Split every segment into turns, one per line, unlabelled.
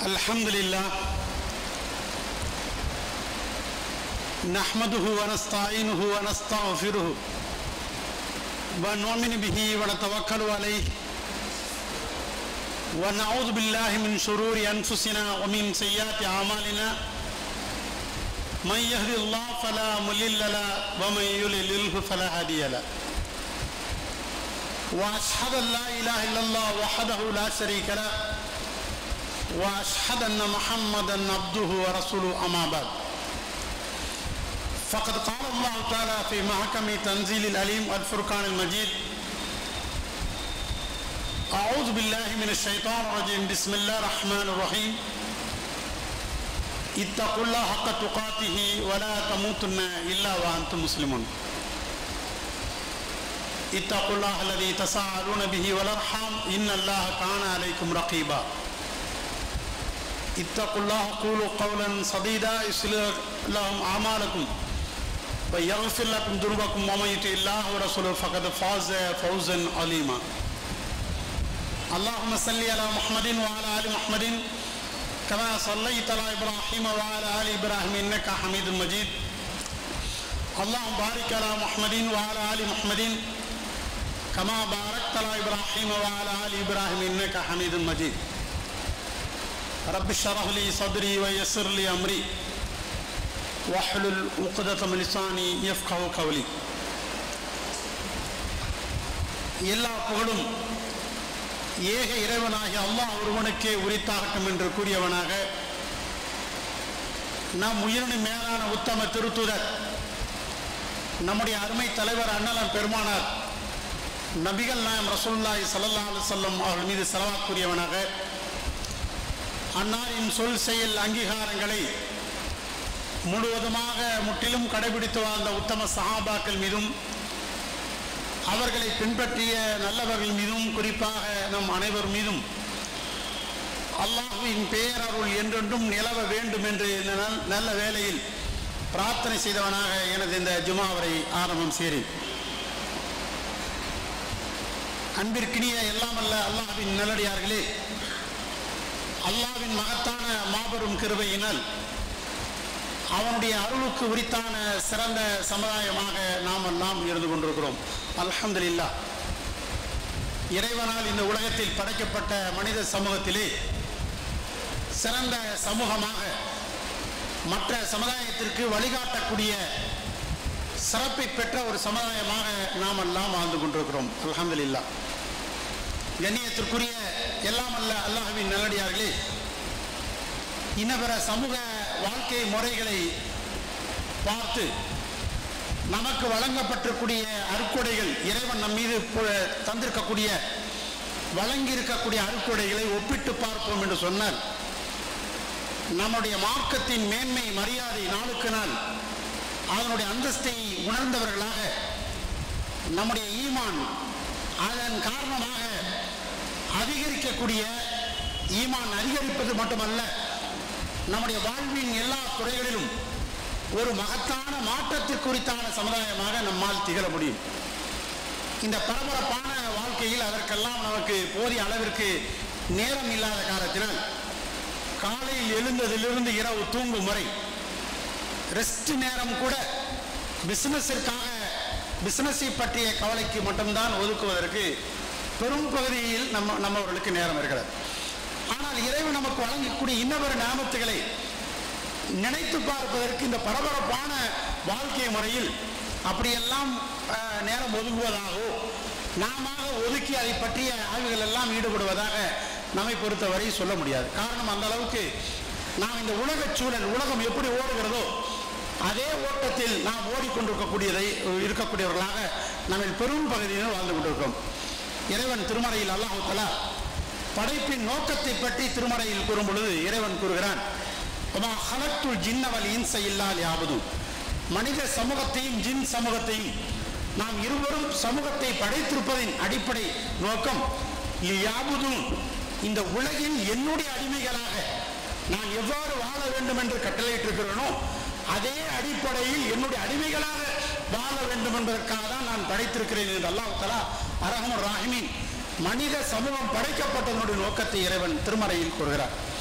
الحمد لله نحمده ونستعينه ونستغفره ونؤمن به ونتوكل عليه ونعوذ بالله من شرور أنفسنا ومن سيئات أعمالنا من يهد الله فلا مضل له ومن يضلل فلا هادي له واشهد ان لا اله الا الله وحده لا شريك له واشهد ان محمدا عبده ورسوله اما بعد فقد قال الله تعالى في محكم تنزيل العليم الفرقان المجيد اعوذ بالله من الشيطان الرجيم بسم الله الرحمن الرحيم اتقوا الله حق تقاته ولا تموتن الا وانتم مسلمون اتقوا الله الذي تساءلون به والارحام ان الله كان عليكم رقيبا اتقوا الله قولوا قولا سديدا يصلح لهم اعمالكم ويغفر لكم ذنوبكم ومن يطع الله ورسوله فقد فاز فوزا عظيما اللهم صل على محمد وعلى ال محمد كما صليت على ابراهيم وعلى ال ابراهيم انك حميد مجيد اللهم بارك على محمد وعلى ال محمد كما باركت على ابراهيم وعلى ال ابراهيم انك حميد مجيد رب اشرح لي صدري ويسر لي امري واحلل عقدة من لساني يفقه قولي எல்லா புகழும் ஏக இறைவனாகிய அல்லாஹ் ஒருவனுக்கே உரித்தாகட்டும் என்று கூறியவனாக நம் உயிரினு மேலான உத்தம திருத்துதர் நம்முடைய அருமை தலைவர் அண்ணலன் பெருமானார் நபிகள் நாயம் ரசூல்லாய் சல்லா அலுவல்லம் அவர்கள் மீது செலவாக்குரியவனாக அன்னாரின் சொல் செயல் அங்கீகாரங்களை முழுவதுமாக முற்றிலும் கடைபிடித்து வாழ்ந்த உத்தம சஹாபாக்கள் மீதும் அவர்களை பின்பற்றிய நல்லவர்கள் மீதும் குறிப்பாக நம் அனைவர் மீதும் அல்லாஹுவின் பேரருள் என்றென்றும் நிலவ வேண்டும் என்று இந்த நல்ல வேளையில் பிரார்த்தனை செய்தவனாக எனது இந்த ஜுமாவரை ஆரம்பம் செய்கிறேன் அன்பிற்கினிய எல்லாம் அல்ல அல்லாஹின் நல்லடியார்களே அல்லாவின் மகத்தான மாபெரும் கிருபையினால் அவனுடைய அருளுக்கு உரித்தான சிறந்த சமுதாயமாக நாம் எல்லாம் இருந்து கொண்டிருக்கிறோம் அல்ஹம்துலில்லா இறைவனால் இந்த உலகத்தில் படைக்கப்பட்ட மனித சமூகத்திலே சிறந்த சமூகமாக மற்ற சமுதாயத்திற்கு வழிகாட்டக்கூடிய சிறப்பை பெற்ற ஒரு சமுதாயமாக நாம் எல்லாம் வாழ்ந்து கொண்டிருக்கிறோம் அலமதுல்லா கண்ணியத்திற்குரிய எல்லாம் அல்ல அல்லாஹுவின் நல்லடியார்களே இன்னபிற சமூக வாழ்க்கை முறைகளை பார்த்து நமக்கு வழங்கப்பட்டிருக்கூடிய அருக்கொடைகள் இறைவன் நம் மீது தந்திருக்கக்கூடிய வழங்கி இருக்கக்கூடிய அருக்கொடைகளை ஒப்பிட்டு பார்ப்போம் என்று சொன்னால் நம்முடைய மார்க்கத்தின் மேன்மை மரியாதை நாளுக்கு நாள் அதனுடைய அந்தஸ்தை உணர்ந்தவர்களாக நம்முடைய ஈமான் அதன் காரணமாக அதிகரிக்கக்கூடிய ஈமான் அதிகரிப்பது மட்டுமல்ல நம்முடைய வாழ்வின் எல்லா துறைகளிலும் ஒரு மகத்தான மாற்றத்திற்குறித்தான சமுதாயமாக நம்மால் திகழ முடியும் இந்த பரபரப்பான வாழ்க்கையில் அதற்கெல்லாம் நமக்கு போதிய அளவிற்கு நேரம் இல்லாத காரணத்தினால் காலையில் எழுந்ததிலிருந்து இரவு தூங்கும் வரை ரெஸ்ட் நேரம் கூட பிசினஸிற்காக பிசினஸை பற்றிய கவலைக்கு மட்டும்தான் ஒதுக்குவதற்கு பெரும் பகுதியில் நம்ம நம்மவர்களுக்கு நேரம் இருக்கிறது ஆனால் இறைவன் நமக்கு வழங்கக்கூடிய இன்னொரு நாமத்துகளை நினைத்து பார்ப்பதற்கு இந்த பரபரப்பான வாழ்க்கை முறையில் அப்படியெல்லாம் நேரம் ஒதுக்குவதாகவோ நாம ஒதுக்கி அதை பற்றிய ஆய்வுகள் எல்லாம் ஈடுபடுவதாக நம்மை பொறுத்தவரை சொல்ல முடியாது காரணம் அந்த அளவுக்கு நாம் இந்த உலக சூழல் உலகம் எப்படி ஓடுகிறதோ அதே ஓட்டத்தில் நாம் ஓடிக்கொண்டிருக்கக்கூடியதை இருக்கக்கூடியவர்களாக நம்ம பெரும் பகுதியில் வாழ்ந்து கொண்டிருக்கிறோம் இறைவன் திருமறையில் அல்லாஹு தலா படைப்பின் நோக்கத்தை பற்றி திருமறையில் கூறும் பொழுது இறைவன் கூறுகிறான் ஜின்னவல் இன்ச இல்லால் யாவதும் மனித சமூகத்தையும் ஜின் சமூகத்தையும் நாம் இருவரும் சமூகத்தை படைத்திருப்பதின் அடிப்படை நோக்கம் யாவதும் இந்த உலகில் என்னுடைய அடிமைகளாக நான் எவ்வாறு வாழ வேண்டும் என்று கட்டளையிட்டிருக்கிறேனோ அதே அடிப்படையில் என்னுடைய அடிமைகளாக வாழ வேண்டும் என்பதற்காக தான் நான் படைத்திருக்கிறேன் என்று அல்லாஹ் தலா அரஹமர் ராஹிமின் மனித சமூகம் படைக்கப்பட்டதனுடைய நோக்கத்தை இறைவன் திருமறையில் கூறுகிறார்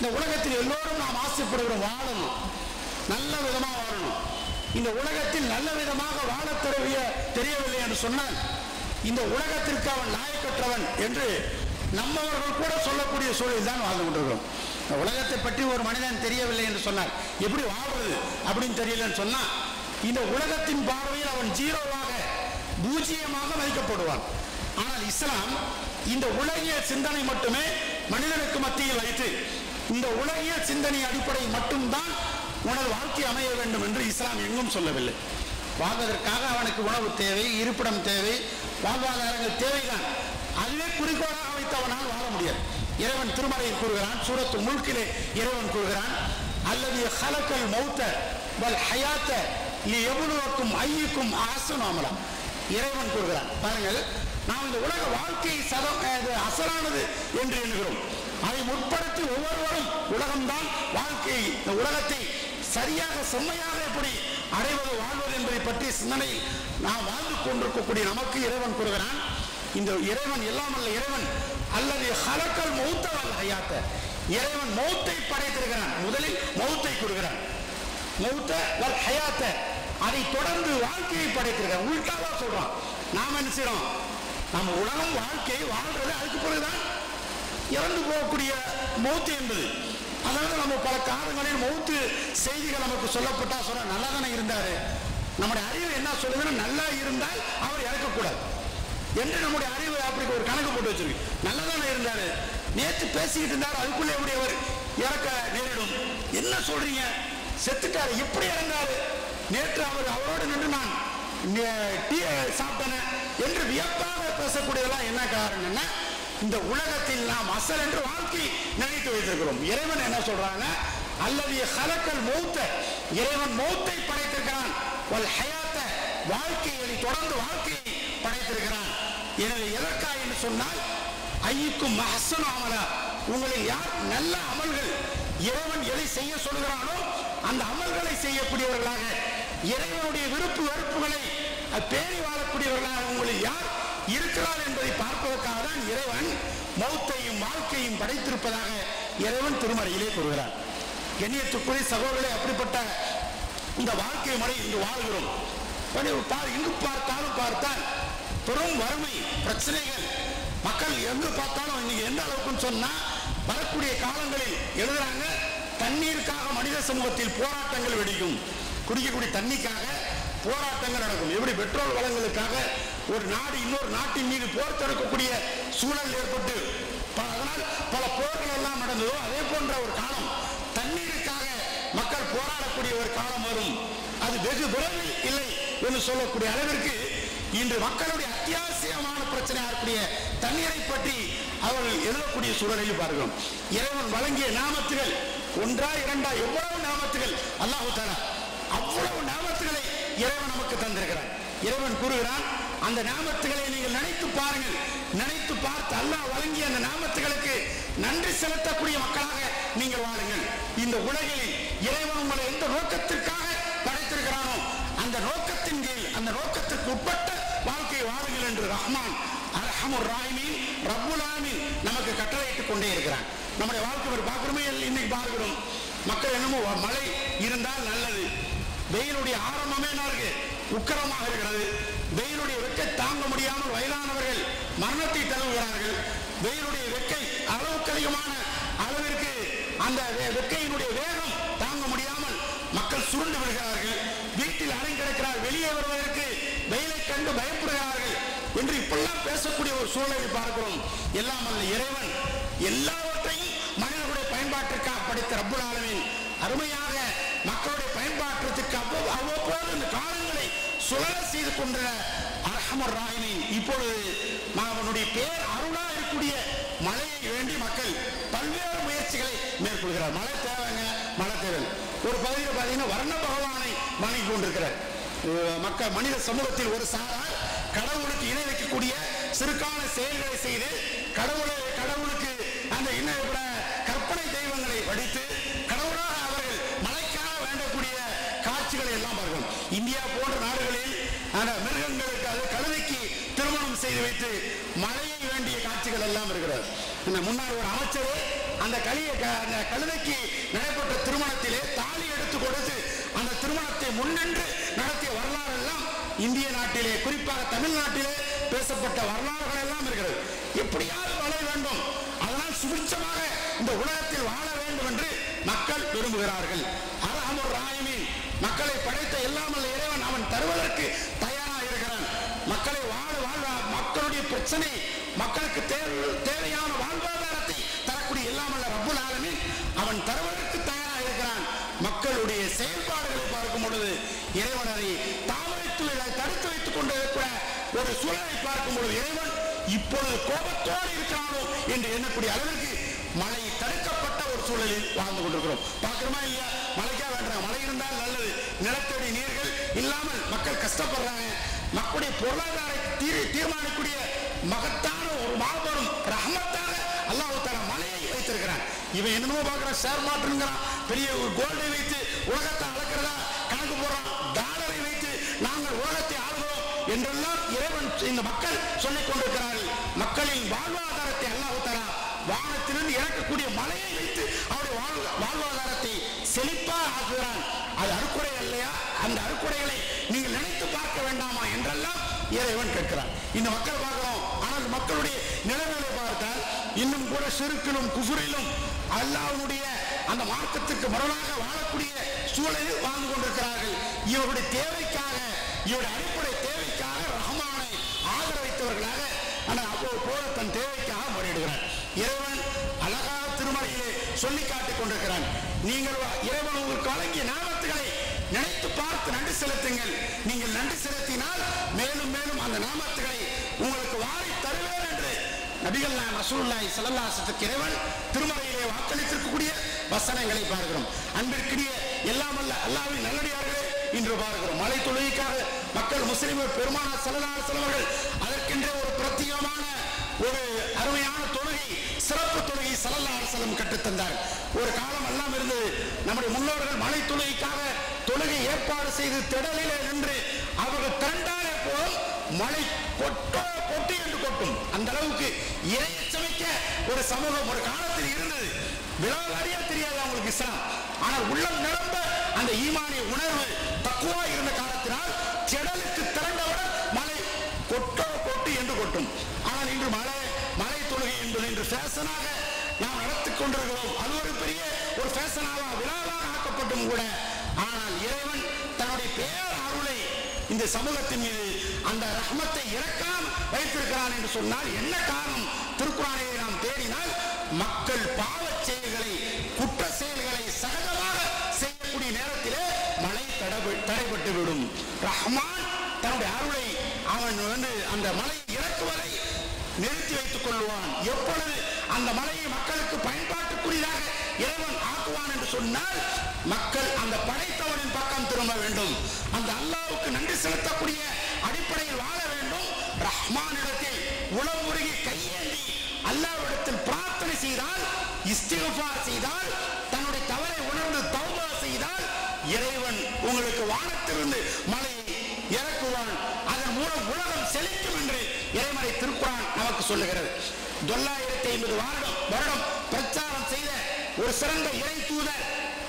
இந்த உலகத்தில் எல்லோரும் நாம் ஆசைப்படுகிறோம் வாழணும் நல்ல விதமாக வாழணும் இந்த உலகத்தில் நல்ல விதமாக வாழ தெரிய தெரியவில்லை என்று சொன்னால் இந்த உலகத்திற்கு அவன் லாயக்கற்றவன் என்று நம்மவர்கள் கூட சொல்லக்கூடிய சூழலில் தான் வாழ்ந்து கொண்டிருக்கிறோம் இந்த உலகத்தை பற்றி ஒரு மனிதன் தெரியவில்லை என்று சொன்னார் எப்படி வாழ்றது அப்படின்னு தெரியலன்னு சொன்னா இந்த உலகத்தின் பார்வையில் அவன் ஜீரோவாக பூஜ்ஜியமாக மதிக்கப்படுவான் ஆனால் இஸ்லாம் இந்த உலகிய சிந்தனை மட்டுமே மனிதனுக்கு மத்தியில் வைத்து இந்த உலகிய சிந்தனை அடிப்படையில் மட்டும்தான் உனது வாழ்க்கை அமைய வேண்டும் என்று இஸ்லாம் எங்கும் சொல்லவில்லை வாழ்வதற்காக அவனுக்கு உணவு தேவை இருப்பிடம் தேவை வாழ்வாதாரங்கள் தேவைதான் அதுவே குறிக்கோளாக வைத்து அவனால் வாழ முடியாது இறைவன் திருமலையில் கூறுகிறான் சூரத்து முழுக்கிலே இறைவன் கூறுகிறான் அல்லது ஹலக்கல் மௌத்த வல் ஹயாத்த எவ்வளவுக்கும் ஐயுக்கும் ஆசனம் அமலாம் இறைவன் கூறுகிறான் பாருங்கள் நாம் இந்த உலக வாழ்க்கை சதம் இது அசலானது என்று எண்ணுகிறோம் அதை முற்படுத்தி ஒவ்வொருவரும் உலகம்தான் வாழ்க்கை இந்த உலகத்தை சரியாக செம்மையாக எப்படி அடைவது வாழ்வது என்பதை பற்றி சிந்தனை நாம் வாழ்ந்து கொண்டிருக்கக்கூடிய நமக்கு இறைவன் கூறுகிறான் இந்த இறைவன் எல்லாம் அல்ல இறைவன் அல்லது ஹலக்கல் மௌத்தவல் ஹயாத்த இறைவன் மௌத்தை படைத்திருக்கிறான் முதலில் மௌத்தை கூறுகிறான் மௌத்த வல் ஹயாத்த அதை தொடர்ந்து வாழ்க்கையை படைத்திருக்கிறான் உள்டாவா சொல்றான் நாம் என்ன செய்யறோம் நம்ம உலகம் வாழ்க்கை வாழ்றது அதுக்கு பிறகுதான் இறந்து போகக்கூடிய மௌத்து என்பது அதாவது நம்ம பல காலங்களில் மௌத்து செய்திகள் நமக்கு சொல்லப்பட்டா சொல்ல நல்லா தானே இருந்தாரு நம்முடைய அறிவு என்ன சொல்லுதுன்னா நல்லா இருந்தால் அவர் இறக்கக்கூடாது என்று நம்முடைய அறிவு அப்படி ஒரு கணக்கு போட்டு வச்சிருக்கு நல்லா தானே இருந்தாரு நேற்று பேசிக்கிட்டு இருந்தார் அதுக்குள்ளே எப்படி அவர் இறக்க நேரிடும் என்ன சொல்றீங்க செத்துட்டாரு எப்படி இறந்தாரு நேற்று அவர் அவரோடு நின்று நான் டீ சாப்பிட்டேன் என்று வியப்பாக பேசக்கூடியதெல்லாம் என்ன காரணம்னா இந்த உலகத்தில் நாம் அசல் என்று வாழ்க்கை நினைத்து வைத்திருக்கிறோம் இறைவன் என்ன சொல்றாங்க அல்லது ஹலக்கல் மௌத்த இறைவன் மௌத்தை படைத்திருக்கிறான் வல் ஹயாத்த வாழ்க்கையை தொடர்ந்து வாழ்க்கையை படைத்திருக்கிறான் எனவே எதற்கா என்று சொன்னால் ஐயுக்கும் மஹசன் அமலா உங்களில் யார் நல்ல அமல்கள் இறைவன் எதை செய்ய சொல்கிறானோ அந்த அமல்களை செய்யக்கூடியவர்களாக இறைவனுடைய விருப்பு வெறுப்புகளை பேணி வாழக்கூடியவர்களாக உங்களில் யார் இருக்கிறார் என்பதை பார்ப்பதற்காக தான் இறைவன் மௌத்தையும் வாழ்க்கையும் படைத்திருப்பதாக இறைவன் திருமறையிலே கூறுகிறார் கண்ணியத்துக்குரிய சகோதரர்களே அப்படிப்பட்ட இந்த வாழ்க்கை முறை இங்கு வாழ்கிறோம் இங்கு பார்த்தாலும் பார்த்தால் பெரும் வறுமை பிரச்சனைகள் மக்கள் எங்கு பார்த்தாலும் இன்னைக்கு எந்த அளவுக்குன்னு சொன்னா வரக்கூடிய காலங்களில் எழுதுறாங்க தண்ணீருக்காக மனித சமூகத்தில் போராட்டங்கள் வெடிக்கும் குடிக்கக்கூடிய தண்ணிக்காக போராட்டங்கள் நடக்கும் எப்படி பெட்ரோல் வளங்களுக்காக ஒரு நாடு இன்னொரு நாட்டின் மீது போர் தொடுக்கக்கூடிய சூழல் ஏற்பட்டு அதனால் பல போர்கள் எல்லாம் நடந்ததோ அதே போன்ற ஒரு காலம் தண்ணீருக்காக மக்கள் போராடக்கூடிய ஒரு காலம் வரும் அது வெகு விரைவில் இல்லை என்று சொல்லக்கூடிய அளவிற்கு இன்று மக்களுடைய அத்தியாவசியமான பிரச்சனையாக இருக்கக்கூடிய தண்ணீரை பற்றி அவர்கள் எழுதக்கூடிய சூழலில் பார்க்கிறோம் இறைவன் வழங்கிய நாமத்துகள் ஒன்றா இரண்டா எவ்வளவு நாமத்துகள் அல்லாஹு தாலா அவ்வளவு நாமத்துகளை இறைவன் நமக்கு தந்திருக்கிறான் இறைவன் கூறுகிறான் அந்த நாமத்துகளை நீங்கள் நினைத்து பாருங்கள் நினைத்து பார்த்து அல்லாஹ் வழங்கிய அந்த நாமத்துகளுக்கு நன்றி செலுத்தக்கூடிய மக்களாக நீங்கள் வாழுங்கள் இந்த உலகில் இறைவன் உங்களை எந்த நோக்கத்திற்காக படைத்திருக்கிறானோ அந்த நோக்கத்தின் கீழ் அந்த நோக்கத்திற்கு உட்பட்ட வாழ்க்கையை வாழுங்கள் என்று ரஹ்மான் அரஹமுர் ராஹிமீன் ரப்புல் ஆலமீன் நமக்கு கட்டளையிட்டுக் கொண்டே இருக்கிறான் நம்முடைய வாழ்க்கை ஒரு பார்க்கிறோமே இன்னைக்கு பார்க்கிறோம் மக்கள் என்னமோ மழை இருந்தால் நல்லது வெயிலுடைய ஆரம்பமே என்ன இருக்கு உக்கரமாக இருக்கிறது வெயிலுடைய வெக்கை தாங்க முடியாமல் வயதானவர்கள் மரணத்தை தழுவுகிறார்கள் வெயிலுடைய வெக்கை அளவுக்கு அதிகமான அளவிற்கு அந்த வெக்கையினுடைய வேகம் தாங்க முடியாமல் மக்கள் சுருண்டு விடுகிறார்கள் வீட்டில் அடங்கி கிடக்கிறார் வெளியே வருவதற்கு வெயிலை கண்டு பயப்படுகிறார்கள் என்று இப்பெல்லாம் பேசக்கூடிய ஒரு சூழலை பார்க்கிறோம் எல்லாம் அல்ல இறைவன் எல்லாவற்றையும் மனிதர்களுடைய பயன்பாட்டிற்காக படித்த ரப்புல் ஆலமின் அருமையாக மக்களுடைய பயன்பாட்டிற்கு அவ்வளவு அவ்வப்போது இந்த காலங்களை சுழல செய்து கொண்ட அரஹமர் ராயினின் இப்பொழுது அவனுடைய பேர் அருளா இருக்கக்கூடிய மழையை வேண்டி மக்கள் பல்வேறு முயற்சிகளை மேற்கொள்கிறார் மழை தேவைங்க மழை தேவை ஒரு பகுதியில் பார்த்தீங்கன்னா வர்ண பகவானை வணங்கி கொண்டிருக்கிறார் மக்கள் மனித சமூகத்தில் ஒரு சாரார் கடவுளுக்கு இணை வைக்கக்கூடிய சிறுக்கான செயல்களை செய்து கடவுளை கடவுளுக்கு அந்த இணை கற்பனை தெய்வங்களை வடித்து கடவுளாக அவர்கள் மழைக்காக வேண்டக்கூடிய காட்சிகளை எல்லாம் பார்க்கணும் இந்தியா போன்ற நாடுகளில் அந்த மிருகங்களுக்கு அது கழுதைக்கு திருமணம் செய்து வைத்து மழையை வேண்டிய காட்சிகள் எல்லாம் இருக்கிறது இந்த முன்னாள் ஒரு அமைச்சர்
அந்த கலிய க- அந்த கழுதைக்கு நடைபெற்ற திருமணத்திலே தாலி எடுத்து கொடுத்து அந்த திருமணத்தை முன்னின்று நடத்திய வரலாறு எல்லாம் இந்திய நாட்டிலே குறிப்பாக தமிழ்நாட்டிலே பேசப்பட்ட வரலாறுகள் எல்லாம் இருக்கிறது எப்படியாவது வாழ வேண்டும் அதனால் சுபிட்சமாக இந்த உலகத்தில் வாழ வேண்டும் என்று மக்கள் விரும்புகிறார்கள் அரஹமுர் ராஹிமீன் மக்களை படைத்த எல்லாமல் இறைவன் அவன் தருவதற்கு தயாராக இருக்கிறான் மக்களை வாழ வாழ்வ மக்களுடைய பிரச்சனை மக்களுக்கு தேவை- தேவையான வாழ்வாதாரத்தை தரக்கூடிய எல்லாமல்ல ரப்புல் ஆலமீன் அவன் தருவதற்கு தயாராக இருக்கிறான் மக்களுடைய செயல்பாடுகளை பார்க்கும் பொழுது இறைவன் அதை தாமரை துளிகளை தடுத்து வைத்துக் கொண்டு இருக்கிற ஒரு சூழலை பார்க்கும் பொழுது இறைவன் இப்பொழுது கோபத்தோடு இருக்கிறானோ என்று எண்ணக்கூடிய அளவிற்கு மழை தடுக்கப்பட்ட ஒரு சூழலில் வாழ்ந்து கொண்டிருக்கிறோம் பார்க்கிறோமா இல்லையா மழைக்கா வேண்டாம் மழை இருந்தால் நல்லது நிலத்தடி நீர்கள் இல்லாமல் மக்கள் கஷ்டப்படுறாங்க மக்களுடைய பொருளாதார தீர் தீர்மானிக்கக்கூடிய மகத்தான ஒரு மாபெரும் ரஹமத்தாக அல்லாஹ் தாலா மலையை வைத்திருக்கிறான் இவன் என்னமோ பார்க்கிறான் ஷேர் மார்க்கெட்டுங்கிறான் பெரிய ஒரு கோல்டை வைத்து உலகத்தை அளக்கிறதா கணக்கு போடுறான் டாலரை வைத்து நாங்கள் உலகத்தை ஆளுகிறோம் என்றெல்லாம் இறைவன் இந்த மக்கள் சொல்லிக் கொண்டிருக்கிறார்கள் மக்களின் வாழ்வாதாரத்தை அல்லாஹ் தாலா வானத்திலிருந்து இறக்கக்கூடிய மலையை வைத்து அவருடைய வாழ் வாழ்வாதாரத்தை செழிப்பா ஆக்குகிறான் அது அறுக்குறை இல்லையா அந்த அறுக்குறைகளை நீங்கள் நினைத்து பார்க்க வேண்டாமா என்றெல்லாம் இறைவன் கேட்கிறான் இந்த மக்கள் பார்க்கிறோம் ஆனால் மக்களுடைய நிலைமைகளை பார்த்தால் இன்னும் கூட சிறுக்கிலும் குஃபுரிலும் அல்லாஹ்வுடைய அந்த மார்க்கத்துக்கு முரணாக வாழக்கூடிய சூழலில் வாழ்ந்து கொண்டிருக்கிறார்கள் இவருடைய தேவைக்காக இவருடைய அடிப்படை தேவைக்காக ரஹ்மானை ஆதரவைத்தவர்களாக ஆனால் அவ்வளவு தன் தேவைக்காக முறையிடுகிறார் இறைவன் அழகாக திருமலையிலே சொல்லி காட்டிக் கொண்டிருக்கிறான் நீங்கள் வா- இறைவன் உங்களுக்கு வழங்கிய நாமத்துகளை நினைத்து பார்த்து நன்றி செலுத்துங்கள் நீங்கள் நன்றி செலுத்தினால் மேலும் மேலும் அந்த நாமத்துகளை உங்களுக்கு வாரி தருவேன் என்று நபிகள் நாயம் ரசூலுல்லாஹி ஸல்லல்லாஹு அலைஹி வஸல்லம் இறைவன் திருமலையிலே வாக்களித்திருக்கக்கூடிய வசனங்களை பார்க்கிறோம் அன்பிற்கினிய எல்லாம் அல்ல அல்லாஹ்வின் நல்லடியார்களே இன்று பார்க்கிறோம் மலை தொழுகைக்காக மக்கள் முஸ்லிம்கள் பெருமானார் ஸல்லல்லாஹு அலைஹி வஸல்லம் அவர்கள் அதற்கென்றே ஒரு பிரத்யேகமான ஒரு அருமையான தொழுகை சிறப்பு தொழுகை ஸல்லல்லாஹு அலைஹி வஸல்லம் கற்றுத் தந்தார் ஒரு காலம் எல்லாம் இருந்தது நம்முடைய முன்னோர்கள் மலை தொழுகைக்காக தொழுகை ஏற்பாடு செய்து திடலிலே நின்று அவர்கள் திரண்டாலே போல் மழை கொட்டோ கொட்டி என்று கொட்டும் அந்த அளவுக்கு இறையை சமைக்க ஒரு சமூகம் ஒரு காலத்தில் இருந்தது விழாவாரியா தெரியாது அவங்களுக்கு இஸ்லாம் ஆனால் உள்ளம் நிரம்ப அந்த ஈமானிய உணர்வு தக்குவா இருந்த காலத்தினால் திடலுக்கு திரண்டவுடன் மழை கொட்டோ கொட்டு என்று கொட்டும் ஆனால் இன்று மழை மழை தொழுகை என்பது இன்று ஃபேஷனாக நாம் நடத்திக் கொண்டிருக்கிறோம் அது ஒரு பெரிய ஒரு ஃபேஷனாக விழாவாக ஆக்கப்பட்டும் கூட ஆனால் இறைவன் தன்னுடைய பேர் அருளை இந்த சமூகத்தின் மீது அந்த ரஹ்மத்தை இறக்காம வைத்திருக்கிறான் என்று சொன்னால் என்ன காரணம் திருக்குறானை நாம் தேடினால் மக்கள் பாவச் செயல்களை குற்ற செயல்களை சகஜமாக செய்யக்கூடிய நேரத்திலே மழை தடை தடைபட்டு விடும் ரஹ்மான் தன்னுடைய அருளை அவன் வந்து அந்த மலை இறக்குவதை நிறுத்தி வைத்துக் கொள்வான் எப்பொழுது அந்த மலையை மக்களுக்கு பயன்பாட்டுக்குரியதாக இறைவன் ஆக்குவான் என்று சொன்னால் மக்கள் அந்த படைத்தவனின் பக்கம் திரும்ப வேண்டும் அந்த அல்லாவுக்கு நன்றி செலுத்தக்கூடிய அடிப்படையில் வாழ வேண்டும் ரஹ்மானிடத்தில் உளமுருகி கையேந்தி அல்லாவிடத்தில் பிரார்த்தனை செய்தால் இஸ்திகஃபார் செய்தால் தன்னுடைய தவறை உணர்ந்து தௌபா செய்தால் இறைவன் உங்களுக்கு வானத்திலிருந்து மலையை இறக்குவான் அதன் மூலம் உலகம் செழிக்கும் என்று இறைமறை திருக்குறான் நமக்கு சொல்லுகிறது தொள்ளாயிரத்தி ஐம்பது வருடம் வருடம் பிரச்சாரம் செய்த ஒரு சிறந்த இறை தூதர்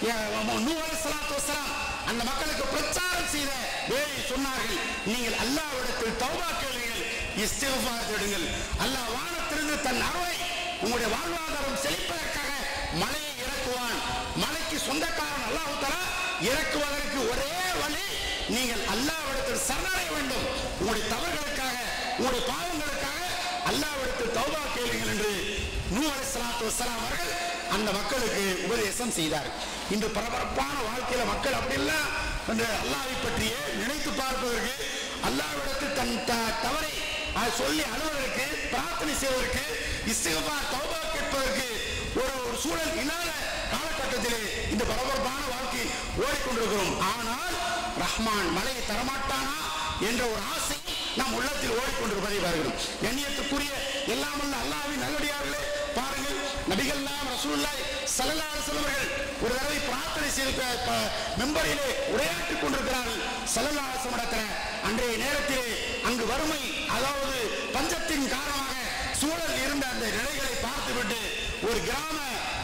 அந்த மக்களுக்கு பிரச்சாரம் செய்த வேலை சொன்னார்கள் நீங்கள் அல்லாவிடத்தில் தௌபா கேளுங்கள் இஸ்திஃபார் தேடுங்கள் அல்லாஹ் வானத்திலிருந்து தன் அருளை உங்களுடைய வாழ்வாதாரம் செழிப்பதற்காக மலையை இறக்குவான் மலைக்கு சொந்தக்காரன் அல்லாஹ் தலா இறக்குவதற்கு ஒரே வழி நீங்கள் அல்லாவிடத்தில் சரணடைய வேண்டும் உங்களுடைய தவறுகளுக்காக உங்களுடைய பாவங்களுக்காக அல்லாவிடத்தில் தௌபா கேளுங்கள் என்று நூ அலைஹிஸ்ஸலாத்து வஸ்ஸலாம் அவர்கள் அந்த மக்களுக்கு உபதேசம் செய்தார் இன்று பரபரப்பான வாழ்க்கையில மக்கள் அப்படியெல்லாம் அந்த அல்லாவை பற்றியே நினைத்து பார்ப்பதற்கு அல்லாவிடத்தில் தன் த- தவறை அதை சொல்லி அழுவதற்கு பிரார்த்தனை செய்வதற்கு இஸ்திகபா தௌபா கேட்பதற்கு ஒரு ஒரு சூழல் இல்லாத காலகட்டத்திலே இந்த பரபரப்பான வாழ்க்கை ஓடிக்கொண்டிருக்கிறோம் ஆனால் ரஹ்மான் மலையை தரமாட்டானா என்ற ஒரு ஆசை நம் உள்ளத்தில் ஓடிக்கொண்டிருப்பதை பார்க்கிறோம் எண்ணியத்துக்குரிய எல்லாமல்ல அல்லாவின் நல்லடியார்களே பாருங்கள் நபிகள் நாம் ரசூலுல்லாஹி ஸல்லல்லாஹு அலைஹி வஸல்லம் அவர்கள் ஒரு தடவை பிரார்த்தனை செய்து ப- ப- மெம்பரிலே உரையாற்றிக் கொண்டிருக்கிறார்கள் ஸல்லல்லாஹு அலைஹி வஸல்லம் இடத்துல அன்றைய நேரத்திலே அங்கு வறுமை அதாவது பஞ்சத்தின் காரணமாக சூழல் இருந்த அந்த நிலைகளை பார்த்துவிட்டு ஒரு கிராம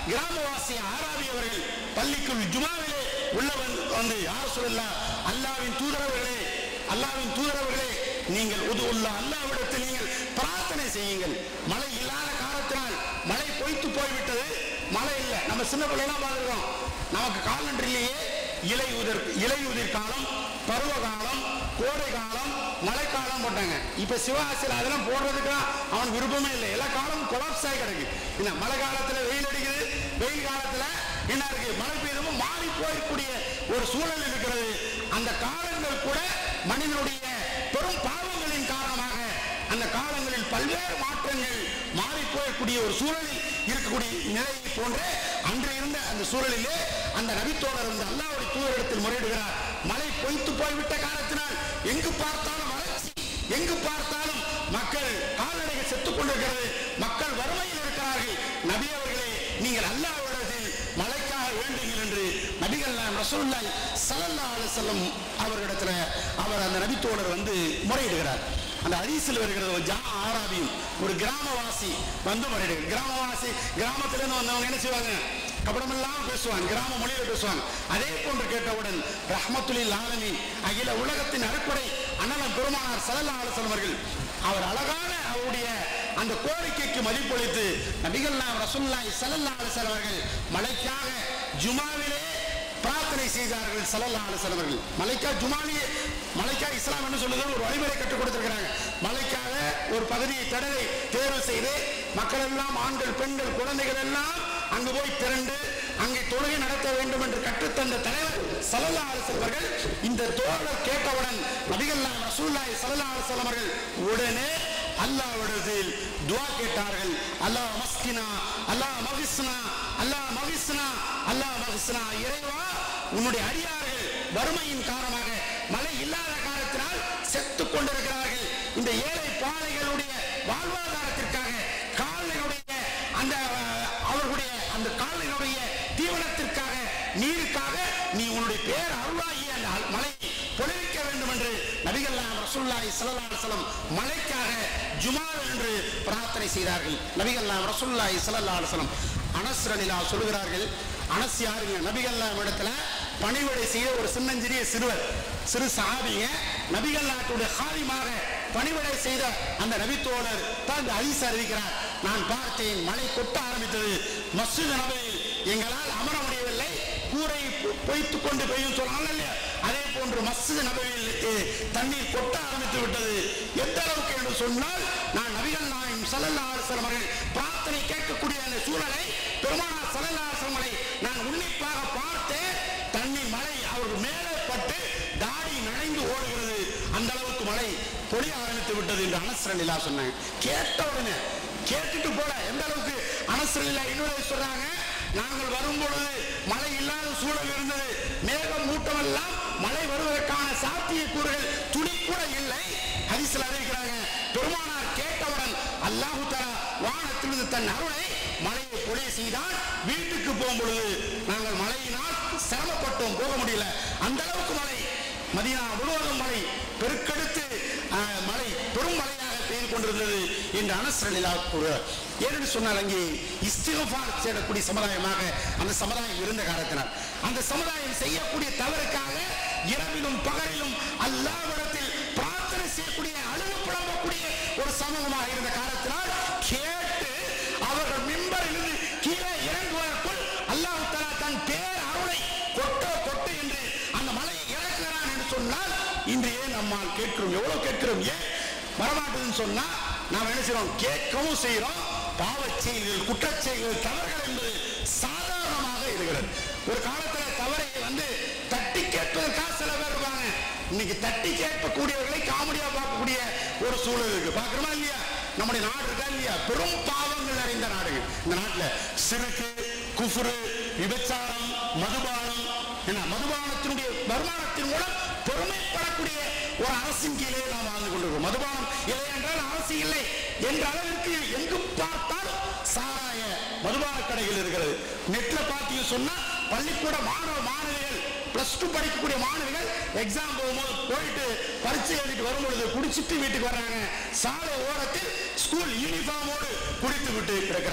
கிராமவாசி ஆராவி அவர்கள் பள்ளிக்குள் ஜுமாவிலே உள்ளவன் வந்து யார் சொல்லலாம் அல்லாவின் தூதரவர்களே அல்லாவின் தூதரவர்களே நீங்கள் உதுவுள்ள அல்லாவிடத்தில் நீங்கள் பிரார்த்தனை செய்யுங்கள் மழை இல்லாத காரணத்தினால் மழை பொய்த்து போய்விட்டது மழை இல்லை நம்ம சின்ன பிள்ளைலாம் பார்த்துருக்கோம் நமக்கு காலண்டரிலேயே இலை உதிர் இலை உதிர் காலம் பருவ காலம் கோடை காலம் மழைக்காலம் போட்டாங்க இப்ப சிவகாசியில் அதெல்லாம் போடுறதுக்கு அவன் விருப்பமே இல்லை எல்லா காலமும் கொலாப்ஸ் ஆகி கிடக்கு என்ன மழை காலத்துல வெயில் அடிக்குது வெயில் காலத்துல என்ன இருக்கு மழை பெய்யவும் மாறி போயக்கூடிய ஒரு சூழல் இருக்கிறது அந்த காலங்கள் கூட மனிதனுடைய பெரும் பாவங்களின் காரணமாக அந்த காலங்களில் பல்வேறு மாற்றங்கள் மாறி போயக்கூடிய ஒரு சூழலில் இருக்கக்கூடிய நிலை போன்ற அன்று இருந்த அந்த சூழலிலே அந்த நபித்தோழர் வந்து அல்லாவுடைய தூதரிடத்தில் முறையிடுகிறார் மழை பொய்த்து போய்விட்ட காரணத்தினால் எங்கு பார்த்தாலும் வறட்சி எங்கு பார்த்தாலும் மக்கள் கால்நடைகள் செத்துக் கொண்டிருக்கிறது மக்கள் வறுமையில் இருக்கிறார்கள் நபி அவர்களே நீங்கள் அல்லாவிடத்தில் மழைக்காக வேண்டுங்கள் என்று நபிகள் நாயகம் ரசூலுல்லாஹி ஸல்லல்லாஹு அலைஹி வஸல்லம் அவர்களிடத்துல அவர் அந்த நபித்தோழர் வந்து முறையிடுகிறார் அந்த ஹதீஸில் வருகிறது ஒரு ஜா ஆராபியும் ஒரு கிராமவாசி வந்து முறையிடுகிறார் கிராமவாசி கிராமத்திலிருந்து வந்தவங்க என்ன செய்வாங்க கபடமெல்லாம் பேசுவாங்க கிராம மொழியில பேசுவாங்க அதே போன்று கேட்டவுடன் ரஹ்மத்துலில் ஆலமீன் அகில உலகத்தின் அறுக்குறை அண்ணலம் பெருமானார் ஸல்லல்லாஹு அலைஹி வஸல்லம் அவர்கள் அவர் அழகான அவருடைய அந்த கோரிக்கைக்கு மதிப்பளித்து நபிகள் நாம் ரசூலுல்லாஹி ஸல்லல்லாஹு அலைஹி வஸல்லம் அவர்கள் மலைக்காக ஜுமாவிலே பிரார்த்தனை செய்தார்கள் ஸல்லல்லாஹு அலைஹி வஸல்லம் அவர்கள் மலைக்கா ஜுமாலியே மலைக்கா இஸ்லாம் என்ன சொல்லுது ஒரு வழிமுறை கற்றுக் கொடுத்திருக்கிறாங்க மலைக்காக ஒரு பகுதியை கடலை தேர்வு செய்து மக்கள் எல்லாம் ஆண்கள் பெண்கள் குழந்தைகள் எல்லாம் அங்கு போய் திரண்டு அங்கே தொழுகை நடத்த வேண்டும் என்று கற்றுத்தந்த தலைவர் ஸல்லல்லாஹு அலைஹி வஸல்லம் அவர்கள் இந்த தோழர் கேட்டவுடன் நபிகள் நாயகம் ரசூலுல்லாஹி ஸல்லல்லாஹு அலைஹி வஸல்லம் அவர்கள் உடனே அல்லாஹ்விடத்தில் துஆ கேட்டார்கள் அல்லாஹ் மஸ்கினா அல்லாஹ் மகிஸ்னா அல்லாஹ் மகிஸ்னா அல்லாஹ் மகிஸ்னா இறைவா உன்னுடைய அடியார்கள் வறுமையின் காரணமாக மழை இல்லாத காரணத்தினால் செத்து கொண்டிருக்கிறார்கள் இந்த ஏழை பாலைகளுடைய வாழ்வாதாரத்திற்காக கால்களுடைய அந்த அஹ், அவர்களுடைய அந்த கால்களுடைய தீவனத்திற்காக நீருக்காக நீ உன்னுடைய பேர் அருளாகிய அந்த அல்- மலையை பொழிவிக்க வேண்டும் என்று நபிகள் நாயகம் ரசூலுல்லாஹி ஸல்லல்லாஹு அலைஹி வஸல்லம் மலைக்காக ஜுமா என்று பிரார்த்தனை செய்தார்கள் நபிகள் நாயகம் ரசூலுல்லாஹி ஸல்லல்லாஹு அலைஹி வஸல்லம் அனஸ் ரலிலா சொல்கிறார்கள் அனஸ் யாருங்க நபிகள் நாயகம் இடத்துல பணிவிடை செய்த ஒரு சின்னஞ்சிறிய சிறுவர் சிறு சஹாபிங்க நபிகள் நாட்டுடைய ஹாரிமாக பணிவிடை செய்த அந்த நபித்தோழர் தான் இந்த ஹதீஸ் அறிவிக்கிறார் நான் பார்த்தேன் மழை கொட்ட ஆரம்பித்தது மஸ்ஜித் நபையில் எங்களால் அமர முடியவில்லை கூரை பொ- பொய்த்துக் கொண்டு பெய்யும் சொன்னாங்க இல்லையா அதே போன்று மஸ்ஜித் நபையில் அஹ், தண்ணீர் கொட்ட ஆரம்பித்து விட்டது எந்த அளவுக்கு என்று சொன்னால் நான் நபிகள் நாயம் ஸல்லல்லாஹு அலைஹி வஸல்லம் அவர்கள் பிரார்த்தனை கேட்கக்கூடிய அந்த சூழலை பெருமானார் ஸல்லல்லாஹு அலைஹி வஸல்லம் அவர்களை நான் உன்னிப்பாக பார்த்தேன் தண்ணீர் மழை அவர்கள் மேலே பட்டு தாடி நனைந்து ஓடுகிறது அந்த அளவுக்கு மழை பொழிய ஆரம்பித்து விட்டது என்று அனஸ்ரலிலா சொன்னாங்க கேட்ட உடனே கேட்டுட்டு போல எந்த அளவுக்கு அனஸ்ரலிலா இன்னொரு சொல்றாங்க நாங்கள் வரும் பொழுது மழை இல்லாத சூழல் இருந்தது மேகம் மூட்டம் எல்லாம் மழை வருவதற்கான சாத்தியக்கூறுகள் துளி கூட இல்லை ஹதீஸ்ல அறிவிக்கிறாங்க பெருமானார் கேட்டவுடன் அல்லாஹு தஆலா வானத்திலிருந்து தன் அருளை மழையை பொழிய செய்தால் வீட்டுக்கு போகும் பொழுது நாங்கள் மழையினால் சிரமப்பட்டோம் போக முடியல அந்த அளவுக்கு மழை மதினா முழுவதும் மழை பெருக்கெடுத்து ஆஹ், மழை பெரும் மழையாக பெய்து கொண்டிருந்தது என்று அனஸ்ரலிலா கூறுகிறார் ஏனென்று சொன்னால் அங்கே இஸ்திகஃபார் செய்யக்கூடிய சமுதாயமாக அந்த சமுதாயம் இருந்த காரணத்தினால் அந்த சமுதாயம் செய்யக்கூடிய தவறுக்காக இரவிலும் பகலிலும் அல்லாவிடத்தில் பிரார்த்தனை செய்யக்கூடிய அழுகு புலம்பக்கூடிய ஒரு சமூகமாக இருந்த காரணத்தினால் கேட்டு அவர்கள் மிம்பரிலிருந்து கீழே இறங்குவதற்குள் அல்லாஹ் தஆலா தன் பேர் அருளை கொட்டோ கொட்டு என்று அந்த மலையை இறக்குகிறான் என்று சொன்னால் இன்று ஏன் நம்மால் கேட்கிறோம் எவ்வளவு கேட்கிறோம் ஏன் வரமாட்டதுன்னு சொன்னா நாம் என்ன செய்றோம் கேட்கவும் செய்கிறோம் பாவச் செயல்கள் குற்றச் செயல்கள் தவறுகள் என்பது சாதாரணமாக இருக்கிறது ஒரு காலத்துல தவறை வந்து தட்டி கேட்பதற்காக சில பேர் இருப்பாங்க இன்னைக்கு தட்டி கேட்கக்கூடியவர்களை காமெடியா பார்க்கக்கூடிய ஒரு சூழல் இருக்கு பாக்குறோமா இல்லையா நம்முடைய நாடு இருக்கா இல்லையா பெரும் பாவங்கள் நிறைந்த நாடுகள் இந்த நாட்டுல சிறுக்கு குஃபுரு விபச்சாரம் மதுபானம் என்ன மதுபானத்தினுடைய வருமானத்தின் மூலம் பெருமைப்படக்கூடிய ஒரு அரசின் கீழே நாம் வாழ்ந்து கொண்டிருக்கிறோம் மதுபானம் இல்லை என்றால் அரசு இல்லை என்ற அளவிற்கு எங்கு பார்த்தாலும் சாராய மதுபான கடைகள் இருக்கிறது நெட்ல பார்த்தீங்க சொன்னா பள்ளிக்கூட மாணவ மாணவிகள் பிளஸ் டூ படிக்கக்கூடிய மாணவிகள் எக்ஸாம் போகும்போது போயிட்டு பரீட்சை எழுதிட்டு வரும்பொழுது குடிச்சிட்டு வீட்டுக்கு வர்றாங்க சாலை ஓரத்தில் ஸ்கூல் யூனிஃபார்மோடு குடித்து விட்டு இருக்கிறார்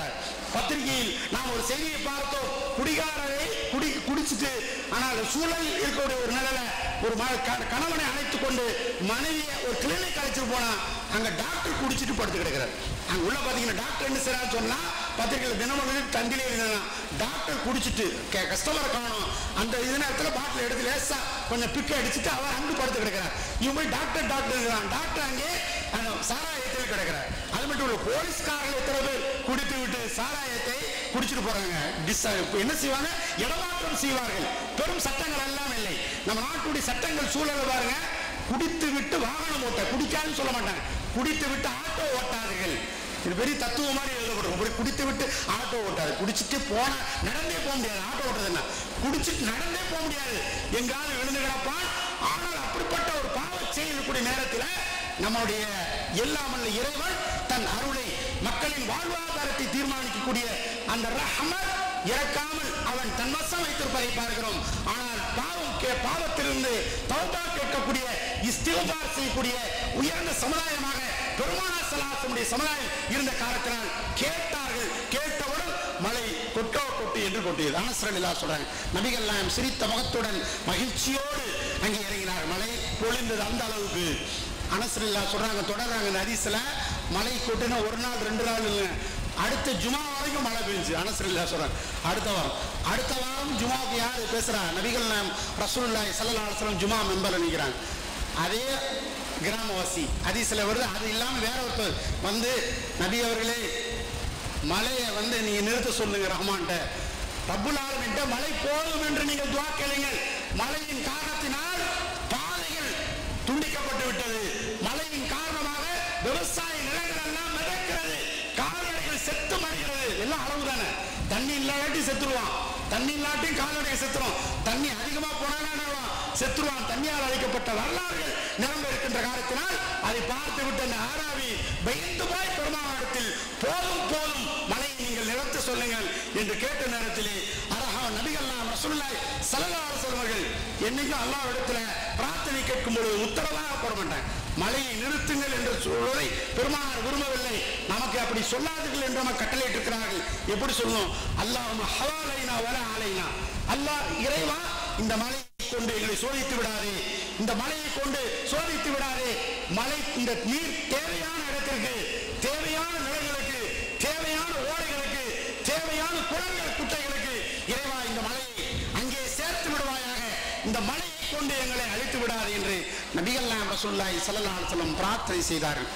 பத்திரிகையில் நாம் ஒரு செய்தியை பார்த்தோம் குடிகாரரை குடி குடிச்சிட்டு ஆனால் சூழல் இருக்கக்கூடிய ஒரு நிலையில ஒரு ம- க- கணவனை அழைத்து கொண்டு மனைவியை ஒரு கிளினிக் அழைச்சிட்டு போனா அங்க டாக்டர் குடிச்சிட்டு படுத்து கிடக்கிறார் அங்க உள்ள பாத்தீங்கன்னா டாக்டர் என்ன செய்யறான்னு சொன்னா பத்திரிகையில் தினமலர் தந்திலே இருந்தா டாக்டர் குடிச்சிட்டு கஸ்டமரை காணும் அந்த இது நேரத்துல பாட்டில் எடுத்து லேசா கொஞ்சம் பிக்க அடிச்சுட்டு அவர் அங்கு படுத்து கிடக்கிறார் இவங்க போய் டாக்டர் டாக்டர் இருக்கிறான். டாக்டர் அங்கே அந்த சாராயத்தில் கிடக்கிறார் அது மட்டும் இல்ல போலீஸ்காரர்கள் எத்தனை பேர் குடித்து விட்டு சாராயத்தை குடிச்சிட்டு போறாங்க டிஸ் இப்ப என்ன செய்வாங்க இடமாற்றம் செய்வார்கள் பெரும் சட்டங்கள் எல்லாம் இல்லை நம்ம நாட்டுடைய சட்டங்கள் சூழலை பாருங்க குடித்து விட்டு வாகனம் ஓட்ட குடிக்காதுன்னு சொல்ல மாட்டாங்க குடித்து விட்டு ஆட்டோ ஓட்டாதீர்கள் இது பெரிய தத்துவம் மாதிரி எழுதப்படும் இப்படி குடித்து விட்டு ஆட்டோ ஓட்டாது குடிச்சிட்டு போனா நடந்தே போக முடியாது ஆட்டோ ஓட்டுறது என்ன குடிச்சிட்டு நடந்தே போக முடியாது எங்காவது விழுந்து கிடப்பான் ஆனால் அப்படிப்பட்ட ஒரு பாவ செய்யக்கூடிய நேரத்தில் நம்முடைய எல்லாமல்ல இறைவன் தன் அருளை மக்களின் வாழ்வாதாரத்தை தீர்மானிக்கக்கூடிய அந்த ரஹமத் இறக்காமல் அவன் தன் வசம் வைத்திருப்பதை பார்க்கிறோம் ஆனால் பாவம் கே- பாவத்திலிருந்து தௌபா கேட்கக்கூடிய இஸ்திகார் செய்யக்கூடிய உயர்ந்த சமுதாயமாக பெருமானா சலாசனுடைய சமுதாயம் இருந்த காரணத்தினால் கேட்டார்கள் கேட்டவுடன் மழை கொட்டோ கொட்டு என்று கொட்டியது அனசரலில்லா சொல்றாங்க நபிகள் நாயம் சிரித்த முகத்துடன் மகிழ்ச்சியோடு அங்கே இறங்கினார் மழை பொழிந்தது அந்த அளவுக்கு அனசரில்லா சொல்றாங்க தொடர்றாங்க இந்த ஹதீஸ்ல மழை கொட்டுனா ஒரு நாள் ரெண்டு நாள் இல்லை அடுத்த ஜுமா வரைக்கும் மழை பெஞ்சு அனசரில்லா சொல்றாங்க அடுத்த வாரம் அடுத்த வாரம் ஜுமாவுக்கு யாரு பேசுறா நபிகள் நாயம் ரசூலுல்லாஹி ஸல்லல்லாஹு அலைஹி வஸல்லம் ஜுமா மெம்பர்ல நிக்கிறாங்க அதே கிராமவாசி ஹதீஸ்ல வருது அது இல்லாம வேற ஒருத்தர் வந்து நபி அவர்களே மழையை வந்து நீங்க நிறுத்த சொல்லுங்க ரஹ்மான்ட்ட ரப்புல் ஆலமீன்ட்ட மழை போதும் என்று நீங்கள் துவா கேளுங்கள் மழையின் காரணத்தினால் பாதைகள் துண்டிக்கப்பட்டு விட்டது மழையின் காரணமாக விவசாய நிலங்கள் எல்லாம் மிதக்கிறது கால்நடைகள் செத்து மறைகிறது எல்லாம் அளவு தானே தண்ணி இல்லாட்டி செத்துருவான் தண்ணி இல்லாட்டி கால்நடைகள் செத்துரும் தண்ணி அதிகமா போனாலும் செத்துருவான் தண்ணியால் அழைக்கப்பட்ட வரலாறுகள் நிரம்ப இருக்கின்ற காரணத்தினால் அதை பார்த்து விட்டு அந்த ஆராவி பயந்து போய் பெருமானிடத்தில் போதும் போதும் மழையை நீங்கள் நிறுத்த சொல்லுங்கள் என்று கேட்ட நேரத்திலே அரஹா நபிகள் நாம் ரசூலுல்லாஹி ஸல்லல்லாஹு அலைஹி வஸல்லம் அவர்கள் என்னைக்கும் அல்லாஹ்விடத்துல பிரார்த்தனை கேட்கும் பொழுது உத்தரவாக போட மாட்டாங்க மழையை நிறுத்துங்கள் என்று சொல்வதை பெருமானார் விரும்பவில்லை நமக்கு அப்படி சொல்லாதீர்கள் என்று நம்ம கட்டளையிட்டிருக்கிறார்கள் எப்படி சொல்லணும் அல்லாஹ் ஹவாலைனா வல ஆலைனா அல்லாஹ் இறைவா இந்த மழையை கொண்டு எங்களை சோதித்து விடாதே இந்த மழையை கொண்டு சோதித்து விடாதே மழை இந்த நீர் தேவையான இடத்திற்கு தேவையான நிலைகளுக்கு தேவையான ஓடைகளுக்கு தேவையான குளங்கள் குட்டைகளுக்கு இறைவா இந்த மழையை அங்கே சேர்த்து விடுவாயாக இந்த மழையை கொண்டு எங்களை அழித்து விடாது என்று நபிகள் நாயம் ரசூலுல்லாஹி ஸல்லல்லாஹு அலைஹி வஸல்லம் பிரார்த்தனை செய்தார்கள்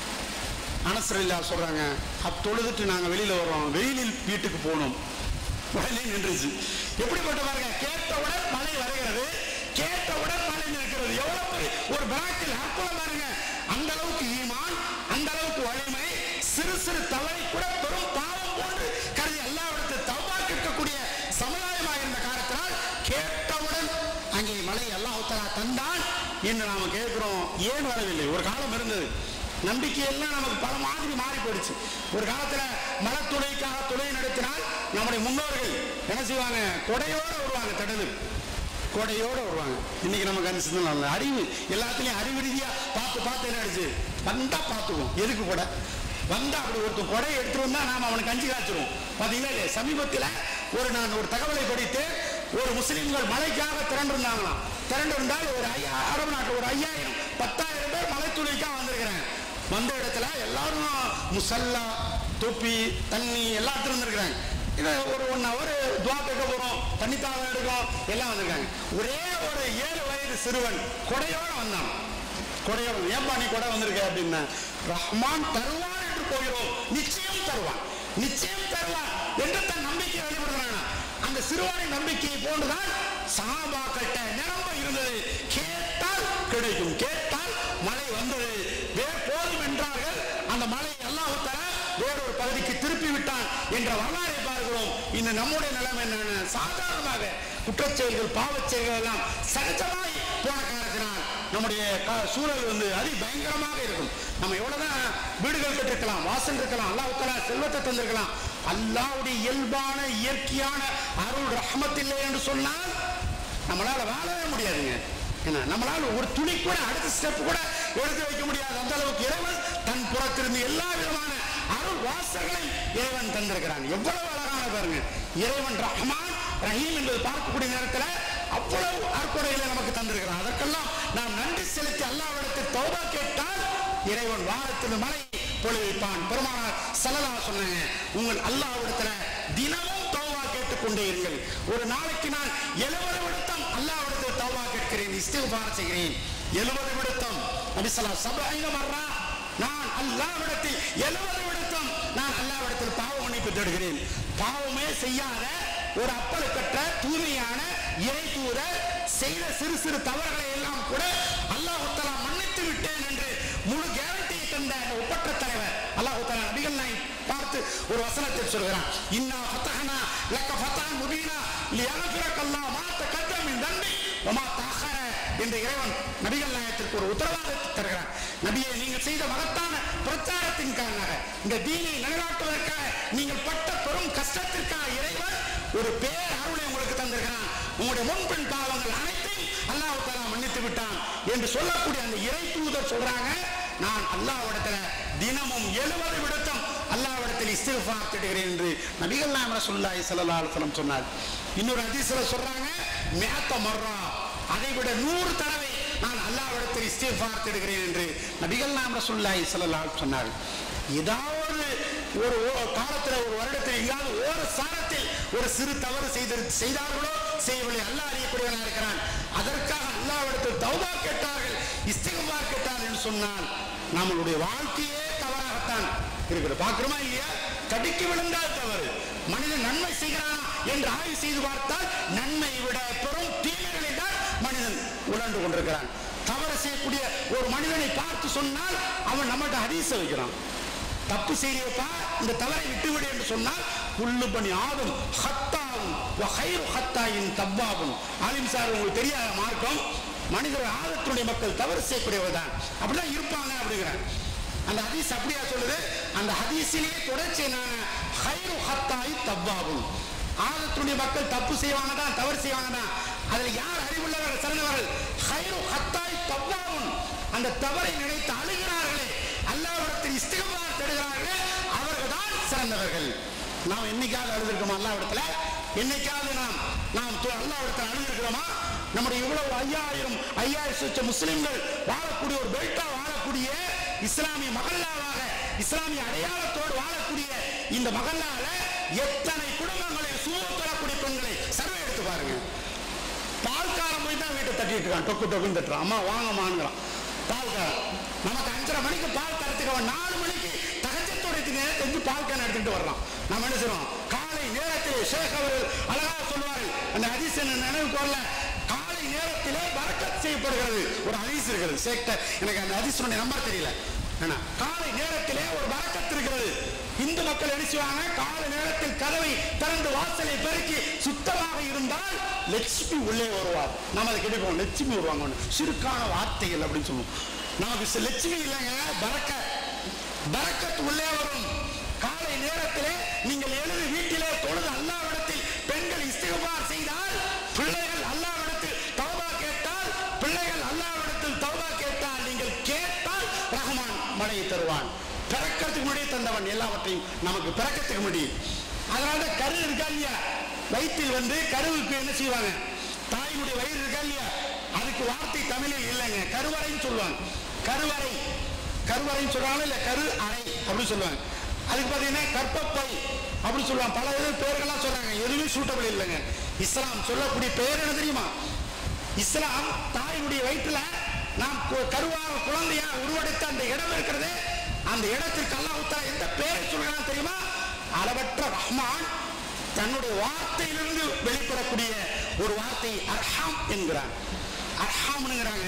அனசரில்லா சொல்றாங்க அப் தொழுதுட்டு நாங்க வெளியில வரோம் வெயிலில் வீட்டுக்கு போனோம் உடனே நின்றுச்சு எப்படிப்பட்ட பாருங்க கேட்டவுடன் மழை வருகிறது கேட்டவுடன் மழை நிற்கிறது எவ்வளவு பெரிய ஒரு பிராக்கில் அற்புதம் பாருங்க அந்த அளவுக்கு ஈமான் அந்த அளவுக்கு வலிமை சிறு சிறு தவறை கூட பெரும் பாவம் போன்று கருதி எல்லாவிடத்தில் தவா கேட்கக்கூடிய சமுதாயமாக இருந்த காரணத்தினால் கேட்டவுடன் அங்கே மழை அல்லாஹ் தந்தான் என்று நாம கேட்கிறோம் ஏன் வரவில்லை ஒரு காலம் இருந்தது நம்பிக்கை எல்லாம் நமக்கு பல மாதிரி மாறி போயிடுச்சு ஒரு காலத்துல மழை துணைக்காக துணை நடத்தினால் நம்முடைய முன்னோர்கள் என்ன செய்வாங்க கொடையோட வருவாங்க திடலுக்கு கொடையோட வருவாங்க இன்னைக்கு நமக்கு அந்த சிந்தனை இல்லை. அறிவு எல்லாத்துலயும் அறிவு ரீதியா பார்த்து பார்த்து என்ன ஆயிடுச்சு வந்தா பார்த்துக்குவோம் எதுக்கு கொடை வந்தா அப்படி ஒருத்தன் கொடையை எடுத்துட்டு வந்தா நாம அவனுக்கு கஞ்சி காய்ச்சிருவோம் பாத்தீங்களா இல்லையா சமீபத்தில் ஒரு நான் ஒரு தகவலை படித்து ஒரு முஸ்லிம்கள் மலைக்காக திரண்டு இருந்தாங்களாம் திரண்டு இருந்தால் ஒரு ஐயா அரபு நாட்டில் ஒரு ஐயாயிரம் பத்தாயிரம் பேர் மலைத்துணைக்காக வந்திருக்கிறாங்க வந்த இடத்துல எல்லாரும் முசல்லா தொப்பி தண்ணி எல்லாத்திலும் இருந்திருக்கிறாங்க இதை ஒரு ஒன் ஹவர் துவா கேட்க போறோம் தண்ணி தாகம் எடுக்கும் எல்லாம் வந்திருக்காங்க ஒரே ஒரு ஏழு வயது சிறுவன் கொடையோட வந்தான் கொடையோட வந்து, ஏன்பா நீ கொடை வந்திருக்க அப்படின்னா ரஹ்மான் தருவான் என்று போகிறோம் நிச்சயம் தருவான் நிச்சயம் தருவான் என்று தன் நம்பிக்கை வெளிப்படுகிறான் அந்த சிறுவனின் நம்பிக்கையை போன்றுதான் சஹாபாக்கள்கிட்ட நிரம்ப இருந்தது கேட்டால் கிடைக்கும் கேட்டால் மழை வந்தது வேறு போதும் என்றார்கள் அந்த மழை அல்லாஹ் தர வேறொரு பகுதிக்கு திருப்பி விட்டான் என்ற வரலாறை பார்க்கிறோம் இந்த நம்முடைய நிலைமை என்னன்னு சாதாரணமாக குற்றச்செயல்கள் பாவச் செயல்கள் எல்லாம் சகஜமாய் போன காரணத்தினால் நம்முடைய க- சூழல் வந்து அதி பயங்கரமாக இருக்கும் நம்ம எவ்வளவுதான் வீடுகள் கட்டிருக்கலாம் வாசல் இருக்கலாம் அல்லாஹ் தஆலா செல்வத்தை தந்திருக்கலாம் அல்லாஹ்வுடைய இயல்பான இயற்கையான அருள் ரஹ்மத் இல்லை என்று சொன்னால் நம்மளால வாழவே முடியாதுங்க என்ன நம்மளால ஒரு துணி கூட அடுத்த ஸ்டெப் கூட எடுத்து வைக்க முடியாது அந்த அளவுக்கு இறைவன் தன் புறத்திலிருந்து எல்லா விதமான அருள் வாசல்களை இறைவன் தந்திருக்கிறான் எவ்வளவு அழகான பாருங்க இறைவன் ரஹ்மான் ரஹீம் என்பது பார்க்கக்கூடிய நேரத்தில் அவ்வளவு அற்புதங்களை நமக்கு தந்திருக்கிறான் அதற்கெல்லாம் நாம் நன்றி செலுத்தி அல்லாவிடத்தில் தௌபா கேட்டால் இறைவன் வாரத்தில் மழை பொழிவிப்பான் பெருமானார் சல்லல்லா சொன்னாங்க உங்கள் அல்லாவிடத்துல தினமும் தௌபா கேட்டுக்கொண்டே இருங்கள் ஒரு நாளைக்கு நான் எழுபது விடுத்தம் அல்லாவிடத்தில் தௌபா கேட்கிறேன் இஸ்திஃபார் செய்கிறேன் எழுபது விடுத்தம் நபிசல்லா சபைங்க வர்றா நான் அல்லாவிடத்தில் எழுபது விடுத்தம் நான் அல்லாவிடத்தில் பாவ மன்னிப்பு தேடுகிறேன் பாவமே செய்யாத ஒரு அப்பலுக்கற்ற தூய்மையான இறை தூதர் செய்த சிறு சிறு தவறுகளை எல்லாம் கூட அல்லாஹ் தலா மன்னித்து விட்டேன் என்று முழு கேரண்டியை தந்த அந்த ஒப்பற்ற தலைவர் அல்லாஹ் தலா நபிகள் நாய் பார்த்து ஒரு வசனத்தில் சொல்கிறான் இன்னா ஃபத்தஹனா லக்க ஃபத்தஹன் முபீனா லியக்ஃபிரக அல்லாஹ் மா தகத்தம மின் தன்பி வமா தஅخر என்று இறைவன் நபிகள் நாயகத்திற்கு ஒரு உத்தரவாதத்தை தருகிறான் நபியை நீங்கள் செய்த மகத்தான பிரச்சாரத்தின் காரணமாக இந்த தீனை நிலைநாட்டுவதற்காக நீங்கள் பட்ட பெரும் கஷ்டத்திற்காக இறைவன் ஒரு பேர் அருளை உங்களுக்கு தந்திருக்கிறான் உங்களுடைய முன்பின் பாவங்கள் அனைத்தையும் அல்லாஹ் தலா மன்னித்து விட்டான் என்று சொல்லக்கூடிய அந்த இறை தூதர் சொல்றாங்க நான் அல்லாஹ்விடத்துல தினமும் எழுபது விடத்தம் அல்லாஹ்விடத்தில் இஸ்திஃபார் தேடுகிறேன் என்று நபிகள் நாயகம் ரசூலுல்லாஹி ஸல்லல்லாஹு அலைஹி வஸல்லம் சொன்னார் இன்னொரு ஹதீஸ்ல சொல்றாங்க மேத்த மர்ரா அதை விட நூறு தடவை நான் அல்லாஹ்விடத்தில் இஸ்திஃபார் தேடுகிறேன் என்று நபிகள் நாயகம் ரசூலுல்லாஹி ஸல்லல்லாஹு அலைஹி சொன்னார் ஏதாவது ஒரு ஓ- காலத்துல ஒரு வருடத்தில் எங்காவது ஒரு சாரத்தில் ஒரு சிறு தவறு செய்து செய்தார்களோ செய்யவில்லை அல்லாஹ் அறியக்கூடியவனாக இருக்கிறான் அதற்காக அல்லாஹ்விடத்தில் தௌபா கேட்டார்கள் இஸ்திகபார் கேட்டார்கள் என்று சொன்னால் நம்மளுடைய வாழ்க்கையே தவறாகத்தான் இருக்கிறது பார்க்கிறோமா இல்லையா தடுக்கி விழுந்தால் தவறு மனிதன் நன்மை செய்கிறானா என்று ஆய்வு செய்து பார்த்தால் நன்மை விட பெரும் தீமைகளை தான் மனிதன் உழண்டு கொண்டிருக்கிறான் தவறு செய்யக்கூடிய ஒரு மனிதனை பார்த்து சொன்னால் அவன் நம்மகிட்ட ஹதீஸ வைக்கிறான் தப்பு செய்யப்பா இந்த தவறை விட்டுவிடு என்று சொன்னால் புல்லு பணி ஆதும் ஹத்தாவும் ஹைரு ஹத்தாயின் தவ்வாவும் ஆலிம் சார் உங்களுக்கு தெரியாத மார்க்கம் மனிதர் ஆதத்துடைய மக்கள் தவறு செய்யக்கூடியவர் தான் அப்படிதான் இருப்பாங்க அப்படிங்கிறாங்க அந்த ஹதீஸ் அப்படியா சொல்லுது அந்த ஹதீஸிலேயே தொடர்ச்சி என்னன்னா ஹைரு ஹத்தாய் தவ்வாவும் ஆதத்துடைய மக்கள் தப்பு செய்வாங்க தான் தவறு செய்வாங்க தான் அதுல யார் அறிவுள்ளவர்கள் சிறந்தவர்கள் ஹைரு ஹத்தாய் தவ்வாவும் அந்த தவறை நினைத்து அழுகிறார்களே அல்லாவிடத்தில் இஸ்திகபார் தேடுகிறார்களே அவர்கள் தான் சிறந்தவர்கள் நாம் என்னைக்காவது அழுதுருக்கோமா அல்லாவிடத்துல என்னைக்காவது நாம் நாம் து- அல்லாவிடத்தில் அழுதுருக்கிறோமா நம்முடைய இவ்வளவு ஐயாயிரம் ஐயாயிரம் சுற்ற முஸ்லிம்கள் வாழக்கூடிய ஒரு பெல்ட்டா வாழக்கூடிய இஸ்லாமிய மகல்லாவாக இஸ்லாமிய அடையாளத்தோடு வாழக்கூடிய இந்த மகல்லால எத்தனை குடும்பங்களை சுமூத்தரக்கூடிய பெண்களை சர்வே எடுத்து பாருங்க பால்காரன் போய் தான் வீட்டை தட்டிட்டு இருக்கான் டொக்கு டொக்குன்னு தட்டுறான் அம்மா வாங்கம்மாங்கிறான் பால்காரன் நமக்கு அஞ்சரை மணிக்கு பால் தரத்துக்கு அவன் நாலு மணிக்கு தகச்சத்துடைய நேரத்தை வந்து பால் கேன் எடுத்துட்டு வர்றான் நம்ம என்ன செய்றோம் காலை நேரத்தில் ஷேக் அவர்கள் அழகாக சொல்வார்கள் அந்த ஹதீஸ் என்ன நினைவுக்கு வரல காலை நேரத்திலே பரக்கத் செய்யப்படுகிறது ஒரு ஹதீஸ் இருக்கிறது ஷேக்ட எனக்கு அந்த ஹதீஸுடைய நம்பர் தெரியல என்ன காலை நேரத்திலே ஒரு பரக்கத் இருக்கிறது இந்து மக்கள் என்ன செய்வாங்க காலை நேரத்தில் கதவை திறந்து வாசலை பெருக்கி சுத்தமாக இருந்தால் லட்சுமி உள்ளே வருவார் நம்ம அதை கிடைப்போம் லட்சுமி வருவாங்க சிறுக்கான வார்த்தைகள் அப்படின்னு சொல்லுவோம் நமக்கு சி- லட்சுமி இல்லைங்க பரக்க பரக்கத் உள்ளே வரும் காலை நேரத்திலே நீங்கள் எழுது வீட்டிலே தொழுது அல்லாவிடத்தில் பெண்கள் இஸ்திகபார் செய்தால் பிள்ளைகள் அல்லாவிடத்தில் தௌபா கேட்டால் பிள்ளைகள் அல்லாவிடத்தில் தௌபா கேட்டால் நீங்கள் கேட்டால் ரஹ்மான் மழையை தருவான் பிறக்கிறதுக்கு முன்னாடியே தந்தவன் எல்லாவற்றையும் நமக்கு பிறக்கிறதுக்கு முன்னாடி அதனால தான் கரு இருக்கா இல்லையா வயிற்றில் வந்து கருவுக்கு என்ன செய்வாங்க தாயினுடைய வயிறு இருக்கா இல்லையா அதுக்கு வார்த்தை தமிழில் இல்லைங்க கருவறைன்னு சொல்லுவாங்க கருவறை கருவறைன்னு சொல்றாங்க இல்ல கரு அறை அப்படின்னு சொல்லுவாங்க அதுக்கு பாத்தீங்கன்னா கற்பப்பை அப்படி சொல்லுவாங்க பல இது பேர்கள்லாம் சொல்றாங்க எதுவுமே சூட்டபிள் இல்லைங்க இஸ்லாம் சொல்லக்கூடிய பெயர் என்ன தெரியுமா இஸ்லாம் தாயினுடைய வயிற்றுல நாம் கு- கருவாக குழந்தையா உருவெடுத்த அந்த இடம் இருக்கிறது அந்த இடத்திற்கு அல்லாஹ் தஆலா எந்த பெயரை சொல்கிறான் தெரியுமா அளவற்ற ரஹ்மான் தன்னுடைய வார்த்தையிலிருந்து வெளிப்படக்கூடிய ஒரு வார்த்தை அர்ஹாம் என்கிறான் அர்ஹாம்ங்கிறாங்க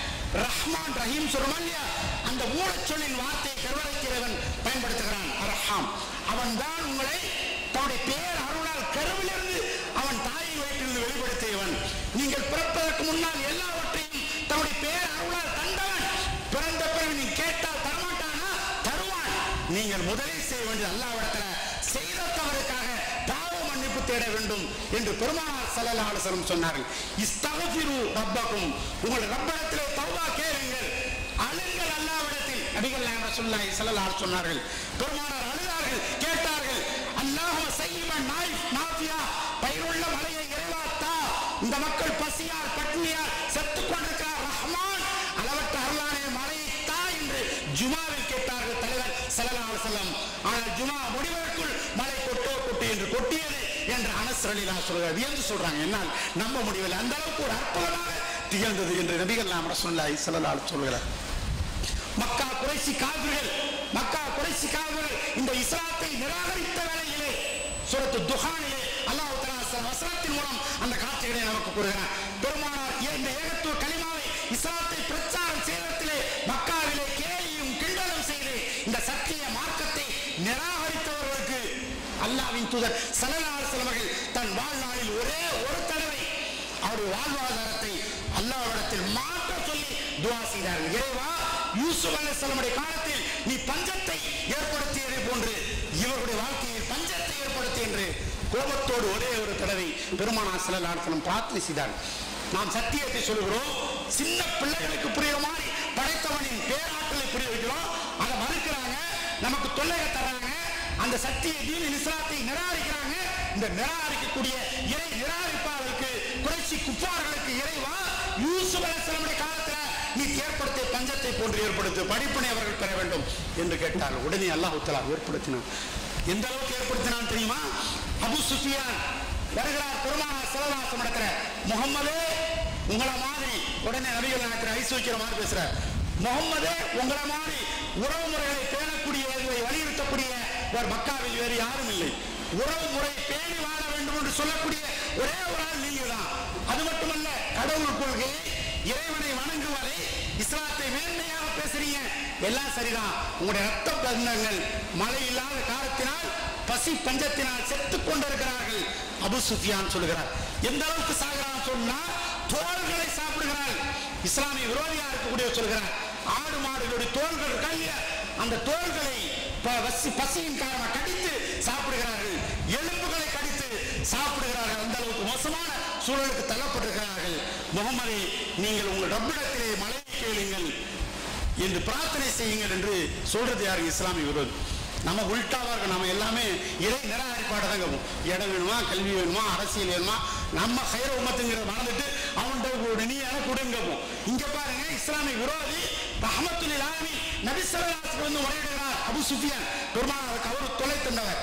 ரஹ்மான் ரஹீம் சொல்றோமா இல்லையா அந்த மூலச்சொல்லின் வார்த்தையை கருவறைக்கிறவன் பயன்படுத்துகிறான் அர்ஹாம் அவன் தான் உங்களை தன்னுடைய பேர் அருளால் கருவிலிருந்து அவன் தாயை வயிற்றிலிருந்து வெளிப்படுத்தியவன் நீங்கள் பிறப்பதற்கு முன்னால் எல்லாவற்றையும் தன்னுடைய பேர் அருளால் தந்தவன் பிறந்த பிறகு நீ கேட்டால் தரமாட்டானா தருவான் நீங்கள் முதலில் செய்ய வேண்டியது அல்லாவிடத்துல செய்த தவறுக்காக பாவ மன்னிப்பு தேட வேண்டும் என்று பெருமானார் ஸல்லல்லாஹு அலைஹி வஸல்லம் சொன்னார்கள் இஸ்தகஃபிரு ரப்பக்கும் உங்கள் ரப்படத்திலே தௌபா கேளுங்கள் அழுங்கள் அல்லாவிடத்தில் நபிகள் நாயகம் ரசூலுல்லாஹி ஸல்லல்லாஹு அலைஹி சொன்னார்கள் பெருமானார் அழுதார்கள் கேட்டார்கள் அல்லாஹும்ம சய்யிபன் நாய் நாஃபியா பயிருள்ள மலையை இறைவாத்தா இந்த மக்கள் பசியால் பட்டினியால் செத்துக் கொண்டிருக்கிறார் ரஹ்மான் அளவற்ற அருளானே மலையை தா என்று ஜுமாவில் கேட்டார்கள் தலைவர் ஸல்லல்லாஹு அலைஹி வஸல்லம் ஆனால் ஜுமா முடிவதற்குள் மலை கொட்டோ கொட்டு என்று கொட்டியது என்று அனஸ் ரலிலா சொல்கிறார் வியந்து சொல்றாங்க என்னால் நம்ப முடியவில்லை அந்த அளவுக்கு ஒரு அற்புதமாக திகழ்ந்தது என்று நபிகள் நாம் ரசூலுல்லாஹி ஸல்லல்லாஹு அலைஹி சொல்கிறார் மக்கா குறைசி காவிர்கள் மக்கா குறைசி காவிர்கள் இந்த இஸ்லாத்தை நிராகரித்த வேளையிலே சூரத்து துஹானிலே அல்லாஹ் தஆலா சில வசனத்தின் மூலம் அந்த காட்சிகளை நமக்கு கூறுகிறார் பெருமானார் ஏ- இந்த ஏகத்துவ கலிமாவை இஸ்லாத்தை பிரச்சாரம் செய்வதிலே மக்காவிலே கேலியும் கிண்டலும் செய்து இந்த சத்திய மார்க்கத்தை நிராகரித்தவர்களுக்கு அல்லாஹ்வின் தூதர் ஸல்லல்லாஹு அலைஹி வஸல்லம் அவர்கள் தன் வாழ்நாளில் ஒரே ஒரு தடவை அவருடைய வாழ்வாதாரத்தை அல்லாஹ்விடத்தில் மாற்ற சொல்லி துஆ செய்தார்கள் இறைவா யூசுப் அலைஹிஸ்ஸலாமுடைய காலத்தில் நீ பஞ்சத்தை ஏற்படுத்தியதை போன்று இவர்களுடைய வாழ்க்கையில் பஞ்சத்தை ஏற்படுத்தி என்று கோபத்தோடு ஒரே ஒரு தடவை பெருமானா ஸல்லல்லாஹு அலைஹி வஸல்லம் பிரார்த்தனை செய்தார்கள் நாம் சத்தியத்தை சொல்கிறோம் சின்ன பிள்ளைகளுக்கு புரியுற மாதிரி படைத்தவனின் பேராற்றலை புரிய வைக்கிறோம் அதை மறுக்கிறாங்க நமக்கு தொல்லையை தர்றாங்க அந்த சத்திய தீனின் இஸ்லாத்தை நிராகரிக்கிறாங்க இந்த நிராகரிக்கக்கூடிய இறை நிராகரிப்பாளருக்கு குறைச்சி குப்பார்களுக்கு இறைவா யூசுப் அலைஹிஸ்ஸலாமுடைய காலத்துல நீ ஏற்படுத்திய பஞ்சத்தை போன்று ஏற்படுத்து படிப்பினை அவர்கள் பெற வேண்டும் என்று கேட்டார் உடனே அல்லாஹ் தஆலா ஏற்படுத்தினான் எந்த அளவுக்கு ஏற்படுத்தினான் தெரியுமா அபு சுஃபியான் வருகிறார் பெருமானார் சிவகாசம் நடக்கிற முகம்மதே உங்களை மாதிரி உடனே நபிகள் நடக்கிற ஐஸ் வைக்கிற மாதிரி பேசுறார் முகம்மதே உங்களை மாதிரி உறவு முறைகளை பேணக்கூடிய இதை வலியுறுத்தக்கூடிய ஒரு மக்காவில் வேறு யாரும் இல்லை உறவு முறை பேணி வாழ வேண்டும் என்று சொல்லக்கூடிய ஒரே ஒரு ஆள் நீங்க தான் அது மட்டுமல்ல கடவுள் கொள்கையை இறைவனை வணங்குவதை இஸ்லாத்தை மேன்மையாக பேசுறீங்க எல்லாம் சரிதான் உங்களுடைய ரத்த பந்தங்கள் மழை இல்லாத காலத்தினால் பசி பஞ்சத்தினால் செத்துக் கொண்டிருக்கிறார்கள் அபு சுஃபியான் சொல்லுகிறார் எந்த அளவுக்கு சாகிறான் சொன்னா தோள்களை சாப்பிடுகிறார்கள் இஸ்லாமிய விரோதியா இருக்கக்கூடிய சொல்கிறார் ஆடு மாடுகளுடைய தோள்கள் இருக்கா இல்லையா அந்த தோள்களை ப- பசி பசியின் காரணமாக கடித்து சாப்பிடுகிறார்கள் எலும்புகளை கடித்து சாப்பிடுகிறார்கள் அந்த அளவுக்கு மோசமான சூழலுக்கு தள்ளப்பட்டிருக்கிறார்கள் முகமது நீங்கள் உங்கள் ரப்பிடத்திலே மழை கேளுங்கள் என்று பிரார்த்தனை செய்யுங்கள் என்று சொல்றது யாரு இஸ்லாமிய விரோதி நம்ம உள்டாவா இருக்கு நம்ம எல்லாமே இறை நிராகரிப்பாட தான் கேட்போம் இடம் வேணுமா கல்வி வேணுமா அரசியல் வேணுமா நம்ம ஹைர உமத்துங்கிறத மறந்துட்டு அவன்கிட்ட கூட நீ எனக்கு கொடுங்க கேட்போம் இங்க பாருங்க இஸ்லாமிய விரோதி ரஹமத்துல் ஆலமி நபி ஸல்லல்லாஹு வந்து முறையிடுகிறார் அபு சுஃபியான் பெருமானாருக்கு அவர் தொலை தந்தவர்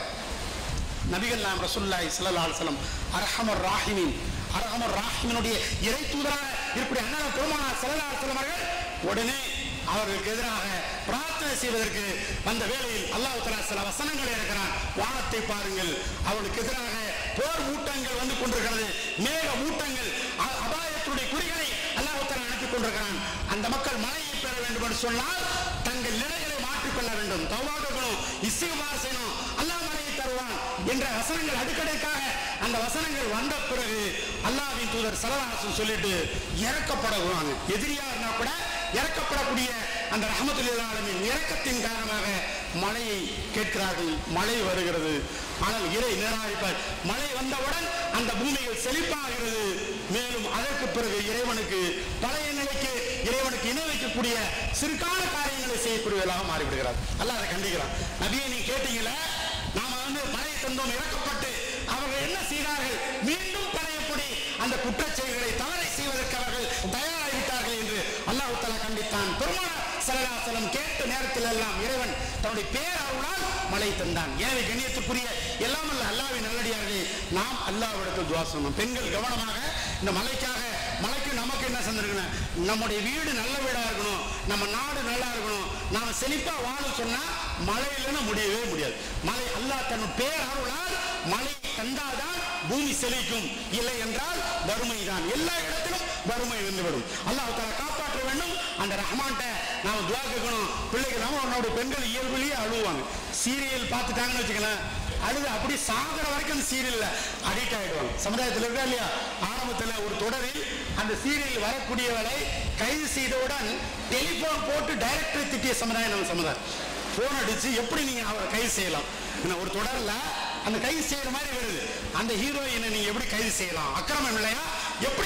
நபிகள் நாம் ரசூலுல்லாஹி ஸல்லல்லாஹு அலைஹி வஸல்லம் அர்ஹமர் ராஹிமீன் அர்ஹமர் ராஹிமினுடைய இறை தூதராக இருக்கக்கூடிய அண்ணன் பெருமானார் ஸல்லல்லாஹு அலைஹி வஸல்லம் அவர்கள் உடனே அவர்களுக்கு எதிராக பிரார்த்தனை செய்வதற்கு வந்த வேளையில் அல்லாஹ் தஆலா சில வசனங்களை இருக்கிறான் வானத்தை பாருங்கள் அவர்களுக்கு எதிராக போர் மூட்டங்கள் வந்து கொண்டிருக்கிறது மேக மூட்டங்கள் அ- அபாயத்துடைய குறிகளை அல்லாஹ் தஆலா அனுப்பி கொண்டிருக்கிறான் அந்த மக்கள் மழையை பெற வேண்டும் என்று சொன்னால் தங்கள் நிலைகளை மாற்றிக்கொள்ள வேண்டும் தௌபா கேட்கணும் இஸ்திக்பார் செய்யணும் அல்லாஹ் மழையை தருவான் என்ற வசனங்கள் அடுக்கடுக்காக அந்த வசனங்கள் வந்த பிறகு அல்லாஹ்வின் தூதர் சலவாசம் சொல்லிட்டு இறக்கப்படவாங்க எதிரியா இருந்தா கூட இறக்கப்படக்கூடிய அந்த ரஹமத்துல் ஆலமின் இறக்கத்தின் காரணமாக மழையை கேட்கிறார்கள் மழை வருகிறது ஆனால் இறை நிராகரிப்பார் மழை வந்தவுடன் அந்த பூமிகள் செழிப்பாகிறது மேலும் அதற்கு பிறகு இறைவனுக்கு பழைய நிலைக்கு இறைவனுக்கு இணை வைக்கக்கூடிய சிறுகால காரியங்களை செய்யக்கூடியவர்களாக மாறிவிடுகிறார் அல்லாஹ் அதை கண்டிக்கிறான் நபியை நீ கேட்டீங்களே நாம வந்து மழை தந்தோம் இறக்கப்பட்டு அவர்கள் என்ன செய்தார்கள் மீண்டும் பழையபடி அந்த குற்றச் செயல்களை தவறை செய்வதற்கு அவர்கள் தயாராகிவிட்டார்கள் என்று அல்லாஹ் தஆலா கண்டித்தான் பெருமானார் ஸல்லல்லாஹு அலைஹி வஸல்லம் கேட்ட நேரத்தில் எல்லாம் இறைவன் தன்னுடைய பேரருளால் மழை தந்தான் எனவே கண்ணியத்துக்குரிய எல்லாம் அல்ல அல்லாஹ்வின் நல்லடியார்களே நாம் அல்லாஹ்விடத்தில் துவா செய்யணும் பெண்கள் கவனமாக இந்த மலைக்காக மலைக்கு நமக்கு என்ன செஞ்சிருக்கணும் நம்முடைய வீடு நல்ல வீடா இருக்கணும் நம்ம நாடு நல்லா இருக்கணும் நாம செழிப்பா வாழ சொன்னா மழை இல்லைன்னா முடியவே முடியாது மழை அல்லாஹ் தன் பேரருளால் மழை தந்தாதான் பூமி செழிக்கும் இல்லை என்றால் வறுமை தான் எல்லா இடத்திலும் வறுமை வந்துவிடும் அல்லாஹ் தஆலா காப்பாற்ற வேண்டும் அந்த ரஹ்மான்ட்ட நாம துவா கேட்கணும் பிள்ளைகள் நம்ம நம்மளுடைய பெண்கள் இயல்புலயே அழுவாங்க சீரியல் பார்த்துட்டாங்கன்னு வச்சுக்கலாம் அழுது அப்படி சாகிற வரைக்கும் அந்த சீரியல்ல அடிக்ட் ஆயிடுவாங்க சமுதாயத்தில் இருக்கா இல்லையா ஆரம்பத்தில் ஒரு தொடரில் அந்த சீரியல் வரக்கூடியவளை கைது செய்தவுடன் டெலிபோன் போட்டு டைரக்டரை திட்டிய சமுதாயம் நம்ம சமுதாயம் போன் அடிச்சு எப்படி நீங்க அவரை கைது செய்யலாம் என்ன ஒரு தொடர்ல அந்த கைது செய்யற மாதிரி வருது அந்த ஹீரோயினை நீங்க எப்படி கைது செய்யலாம் அக்கிரமம் இல்லையா எப்படி கைது செய்யலாம்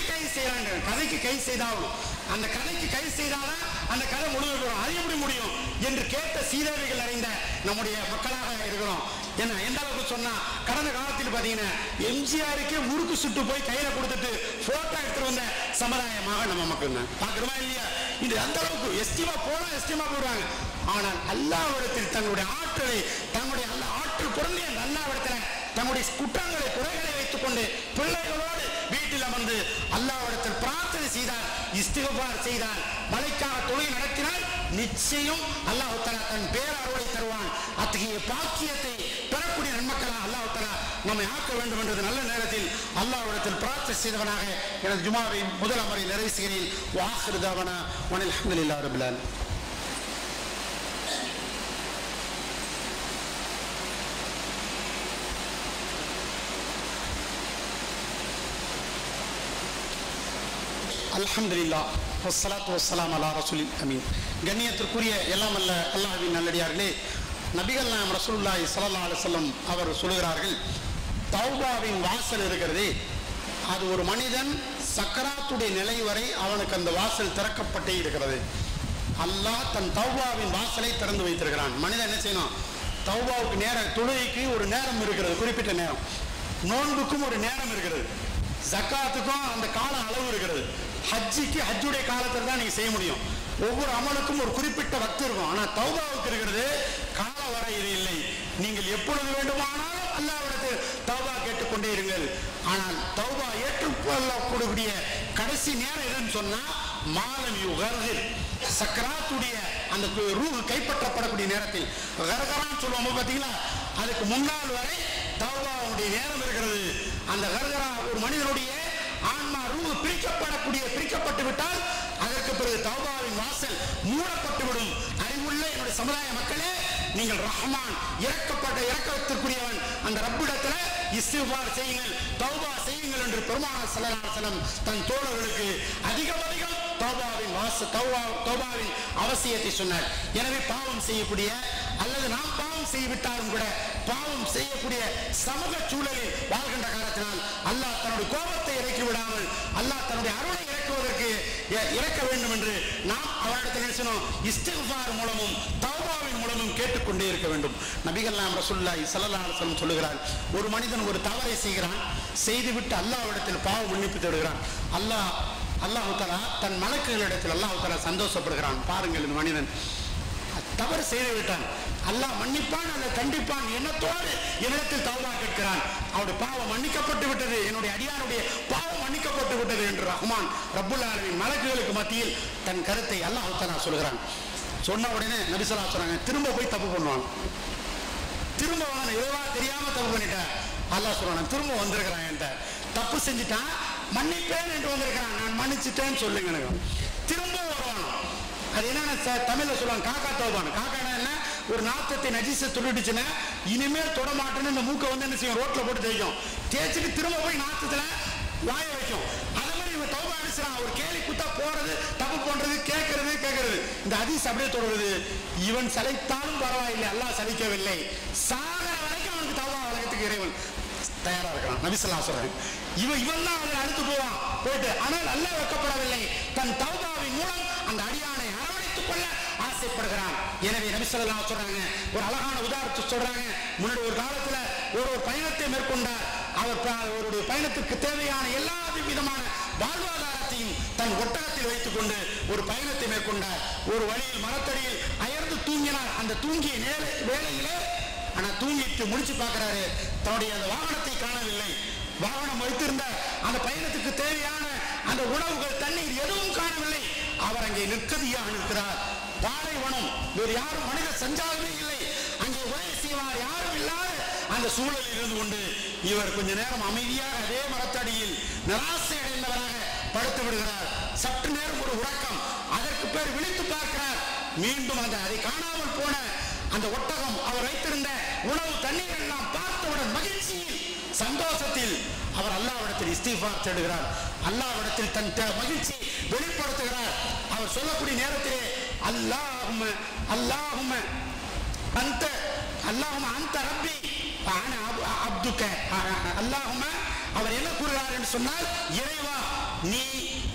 செய்யறாங்க கதைக்கு கை செய்தாகணும் அந்த கதைக்கு கை செய்தாதான் அந்த கதை முழுமை பெறும் அது எப்படி முடியும் என்று கேட்ட சீதேவிகள் நிறைந்த நம்முடைய மக்களாக இருக்கிறோம் என்ன எந்த அளவுக்கு சொன்னா கடந்த காலத்தில் பாத்தீங்கன்னா எம்ஜிஆருக்கே முறுக்கு சுட்டு போய் கையில கொடுத்துட்டு போட்டோ எடுத்துட்டு வந்த சமுதாயமாக நம்ம மக்கள் தான் பாக்குறோமா இல்லையா இது அந்த அளவுக்கு எஸ்டிமா போனா எஸ்டிமா போடுவாங்க ஆனால் அல்லாவிடத்தில் தன்னுடைய ஆற்றலை தன்னுடைய அல்ல ஆற்றல் பொருந்திய அந்த அல்லாவிடத்தில் தன்னுடைய குற்றங்களை குறைகளை வைத்துக் கொண்டு பிள்ளைகளோடு வீட்டில் அமர்ந்து அல்லாவிடத்தில் பிரார்த்தனை செய்தார் இஸ்திகபார் செய்தார் மலைக்காக தொழில் நடத்தினால் நிச்சயம் அல்லாஹு தலா தன் பேரருளை தருவான் அத்தகைய பாக்கியத்தை பெறக்கூடிய நன்மக்களாக அல்லாஹு தலா நம்மை ஆக்க வேண்டும் என்றது நல்ல நேரத்தில் அல்லாஹ்விடத்தில் பிரார்த்தனை செய்தவனாக எனது ஜுமாவை முதல் அமரை நிறைவு செய்கிறேன் வாஹிருதாவனா வனில் அஹமதுல்லா ரபுல்லான் அல்ஹம்துலில்லா வஸ்ஸலாத்து வஸ்ஸலாம் அலா ரசூலில் அமீன் கண்ணியத்திற்குரிய எல்லாம் அல்ல அல்லாஹ்வின் நல்லடியார்களே நபிகள் நாயம் ரசூலுல்லாஹி ஸல்லல்லாஹு அலைஹி வஸல்லம் அவர் சொல்கிறார்கள் தௌபாவின் வாசல் இருக்கிறதே அது ஒரு மனிதன் சக்கராத்துடைய நிலை வரை அவனுக்கு அந்த வாசல் திறக்கப்பட்டே இருக்கிறது அல்லாஹ் தன் தௌபாவின் வாசலை திறந்து வைத்திருக்கிறான் மனிதன் என்ன செய்யணும் தௌபாவுக்கு நேரம் தொழுகைக்கு ஒரு நேரம் இருக்கிறது குறிப்பிட்ட நேரம் நோன்புக்கும் ஒரு நேரம் இருக்கிறது ஜக்காத்துக்கும் அந்த கால அளவு இருக்கிறது ஹஜ்ஜிக்கு ஹஜ்ஜுடைய காலத்தில் தான் நீங்க செய்ய முடியும் ஒவ்வொரு அமலுக்கும் ஒரு குறிப்பிட்ட வக்து இருக்கும் ஆனா தௌபாவுக்கு இருக்கிறது கால வரையில் இல்லை நீங்கள் எப்பொழுது வேண்டுமானாலும் அல்லாவிடத்தில் தௌபா கேட்டுக்கொண்டே இருங்கள் ஆனால் தௌபா ஏற்றுக்கொள்ளக்கூடிய கடைசி நேரம் எதுன்னு சொன்னா மாலம் யூ கர்கில் சக்கராத்துடைய அந்த ரூஹ் கைப்பற்றப்படக்கூடிய நேரத்தில் கர்கரான்னு சொல்லுவோம் பாத்தீங்களா அதுக்கு முன்னால் வரை தௌபாவுடைய நேரம் இருக்கிறது அந்த கர்கரா ஒரு மனிதனுடைய ஆன்மா ரூஹ் பிரிக்கப்படக்கூடிய பிரிக்கப்பட்டு விட்டால் அதற்கு பிறகு தௌபாவின் வாசல் மூடப்பட்டு விடும் அறிவுள்ள என்னுடைய சமுதாய மக்களே நீங்கள் ரஹ்மான் இறக்கப்பட்ட இறக்கத்திற்குரியவன் அந்த ரப்பிடத்துல இஸ்திஃபார் செய்யுங்கள் தௌபா செய்யுங்கள் என்று பெருமானார் ஸல்லல்லாஹு அலைஹி வஸல்லம் தன் தோழர்களுக்கு அதிகம் அதிகம் தௌபாவின் வாச தௌபா தௌபாவின் அவசியத்தை சொன்னார் எனவே பாவம் செய்யக்கூடிய அல்லது நாம் பாவம் செய்துவிட்டாலும் கூட பாவம் செய்யக்கூடிய சமூக சூழலில் வாழ்கின்ற காலத்தினால் அல்லாஹ் தன்னுடைய கோபத்தை இறக்கி விடாமல் அல்லாஹ் தன்னுடைய அருளை இறக்குவதற்கு இ- இறக்க வேண்டும் என்று நாம் அவரிடத்தில் நினைச்சணும் இஸ்திஃபார் மூலமும் தௌபாவின் மூலமும் கேட்டுக்கொண்டே இருக்க வேண்டும் நபிகள் நாம் ரசூலுல்லாஹி ஸல்லல்லாஹு அலைஹி வஸல்லம் சொல்லுகிறார் ஒரு மனிதன் ஒரு தவறை செய்கிறான் செய்துவிட்டு அல்லாஹ்விடத்தில் பாவ மன்னிப்பு தேடுகிறான் அல்லாஹ் அல்லாஹு தஆலா தன் மலக்குகளிடத்தில் அல்லாஹு தஆலா சந்தோஷப்படுகிறான் பாருங்கள் இந்த மனிதன் தவறு செய்து விட்டான் அல்லாஹ் மன்னிப்பான் அல்ல கண்டிப்பான் எண்ணத்தோடு என்னிடத்தில் தௌபா கேட்கிறான் அவருடைய பாவம் மன்னிக்கப்பட்டு விட்டது என்னுடைய அடியாருடைய பாவம் மன்னிக்கப்பட்டு விட்டது என்று ரஹ்மான் ரப்புல் ஆலமீன் மலக்குகளுக்கு மத்தியில் தன் கருத்தை அல்லாஹ் தஆலா சொல்கிறான் சொன்ன உடனே நபிசல்லா சொல்றாங்க திரும்ப போய் தப்பு பண்ணுவான் திரும்ப வந்து இறைவா தெரியாம தப்பு பண்ணிட்டேன் அல்லாஹ் சொல்றான் திரும்ப வந்திருக்கிறான் என்கிட்ட தப்பு செஞ்சுட்டான் மன்னிப்பேன் என்று வந்திருக்கிறான் நான் மன்னிச்சிட்டேன்னு சொல்லுங்க எனக்கு திரும்ப வருவான் அது என்னன்னா ச- தமிழ்ல சொல்லுவாங்க காக்கா தோபான் காக்கானா என்ன ஒரு நாத்தத்தை நஜிச துருடிச்சுன்னா இனிமேல் தொட மாட்டேன்னு இந்த மூக்கை வந்து என்ன செய்யும் ரோட்ல போட்டு தேய்க்கும் தேய்ச்சிட்டு திரும்ப போய் நாத்தத்துல வாய வைக்கும் அதே மாதிரி இவன் தௌபா அடிச்சுறான் ஒரு கேலி குத்தா போறது தப்பு பண்றது கேட்கறது கேட்கறது இந்த ஹதீஸ் அப்படியே தொடருது இவன் சளைத்தாலும் பரவாயில்லை அல்லாஹ் சலிக்கவில்லை சாகர வரைக்கும் அவனுக்கு தௌபா வழக்கத்துக்கு இறைவன் தயாரா இருக்கிறான் நபிசல்லா சொல்றேன் இவன் இவன் தான் அவனை அழுத்து போவான் போயிட்டு ஆனால் அல்லாஹ் வெக்கப்படவில்லை தன் தௌபாவின் மூலம் அந்த அடியானை அரவணைத்துக் கொள்ள ஆசைப்படுகிறான் எனவே நபிசல்லா சொல்றாங்க ஒரு அழகான உதாரணத்தை சொல்றாங்க முன்னாடி ஒரு காலத்துல ஒரு ஒரு பயணத்தை மேற்கொண்டார் அவர் ப- அவருடைய பயணத்துக்கு தேவையான எல்லா விதமான வாழ்வாதாரத்தையும் தன் ஒட்டகத்தில் வைத்துக் கொண்டு ஒரு பயணத்தை மேற்கொண்டார் ஒரு வழியில் மரத்தடியில் அயர்ந்து தூங்கினார் அந்த தூங்கிய நேர வேளையிலே ஆனா தூங்கிட்டு முடிச்சு பார்க்கிறாரு தன்னுடைய அந்த வாகனத்தை காணவில்லை வாகனம் வைத்திருந்த அந்த பயணத்துக்கு தேவையான அந்த உணவுகள் தண்ணீர் எதுவும் காணவில்லை அவர் அங்கே நிற்கதியாக நிற்கிறார் பாலைவனம் வேறு யாரும் மனித சஞ்சாரமே இல்லை அங்கே உதவி செய்வார் யாரும் இல்லாத அந்த சூழலில் இருந்து கொண்டு இவர் கொஞ்ச நேரம் அமைதியாக அதே மரத்தடியில் நிராசை அடைந்தவராக படுத்து விடுகிறார் சற்று நேரம் ஒரு உறக்கம் அதற்கு பேர் விழித்து பார்க்கிறார் மீண்டும் அந்த அதை காணாமல் போன அந்த ஒட்டகம் அவர் வைத்திருந்த உணவு தண்ணீர் எல்லாம் பார்த்தவுடன் மகிழ்ச்சியில் சந்தோஷத்தில் அவர் அல்லாவிடத்தில் இஸ்திஃபார் தேடுகிறார் அல்லாவிடத்தில் தன் த- மகிழ்ச்சியை வெளிப்படுத்துகிறார் அவர் சொல்லக்கூடிய நேரத்திலே அல்லாஹும அல்லாஹும அந்த அல்லாஹும அந்த ரப்பி ஆன அப்- அப்துக்க அல்லாஹும அவர் என்ன கூறுகிறார் என்று சொன்னால் இறைவா நீ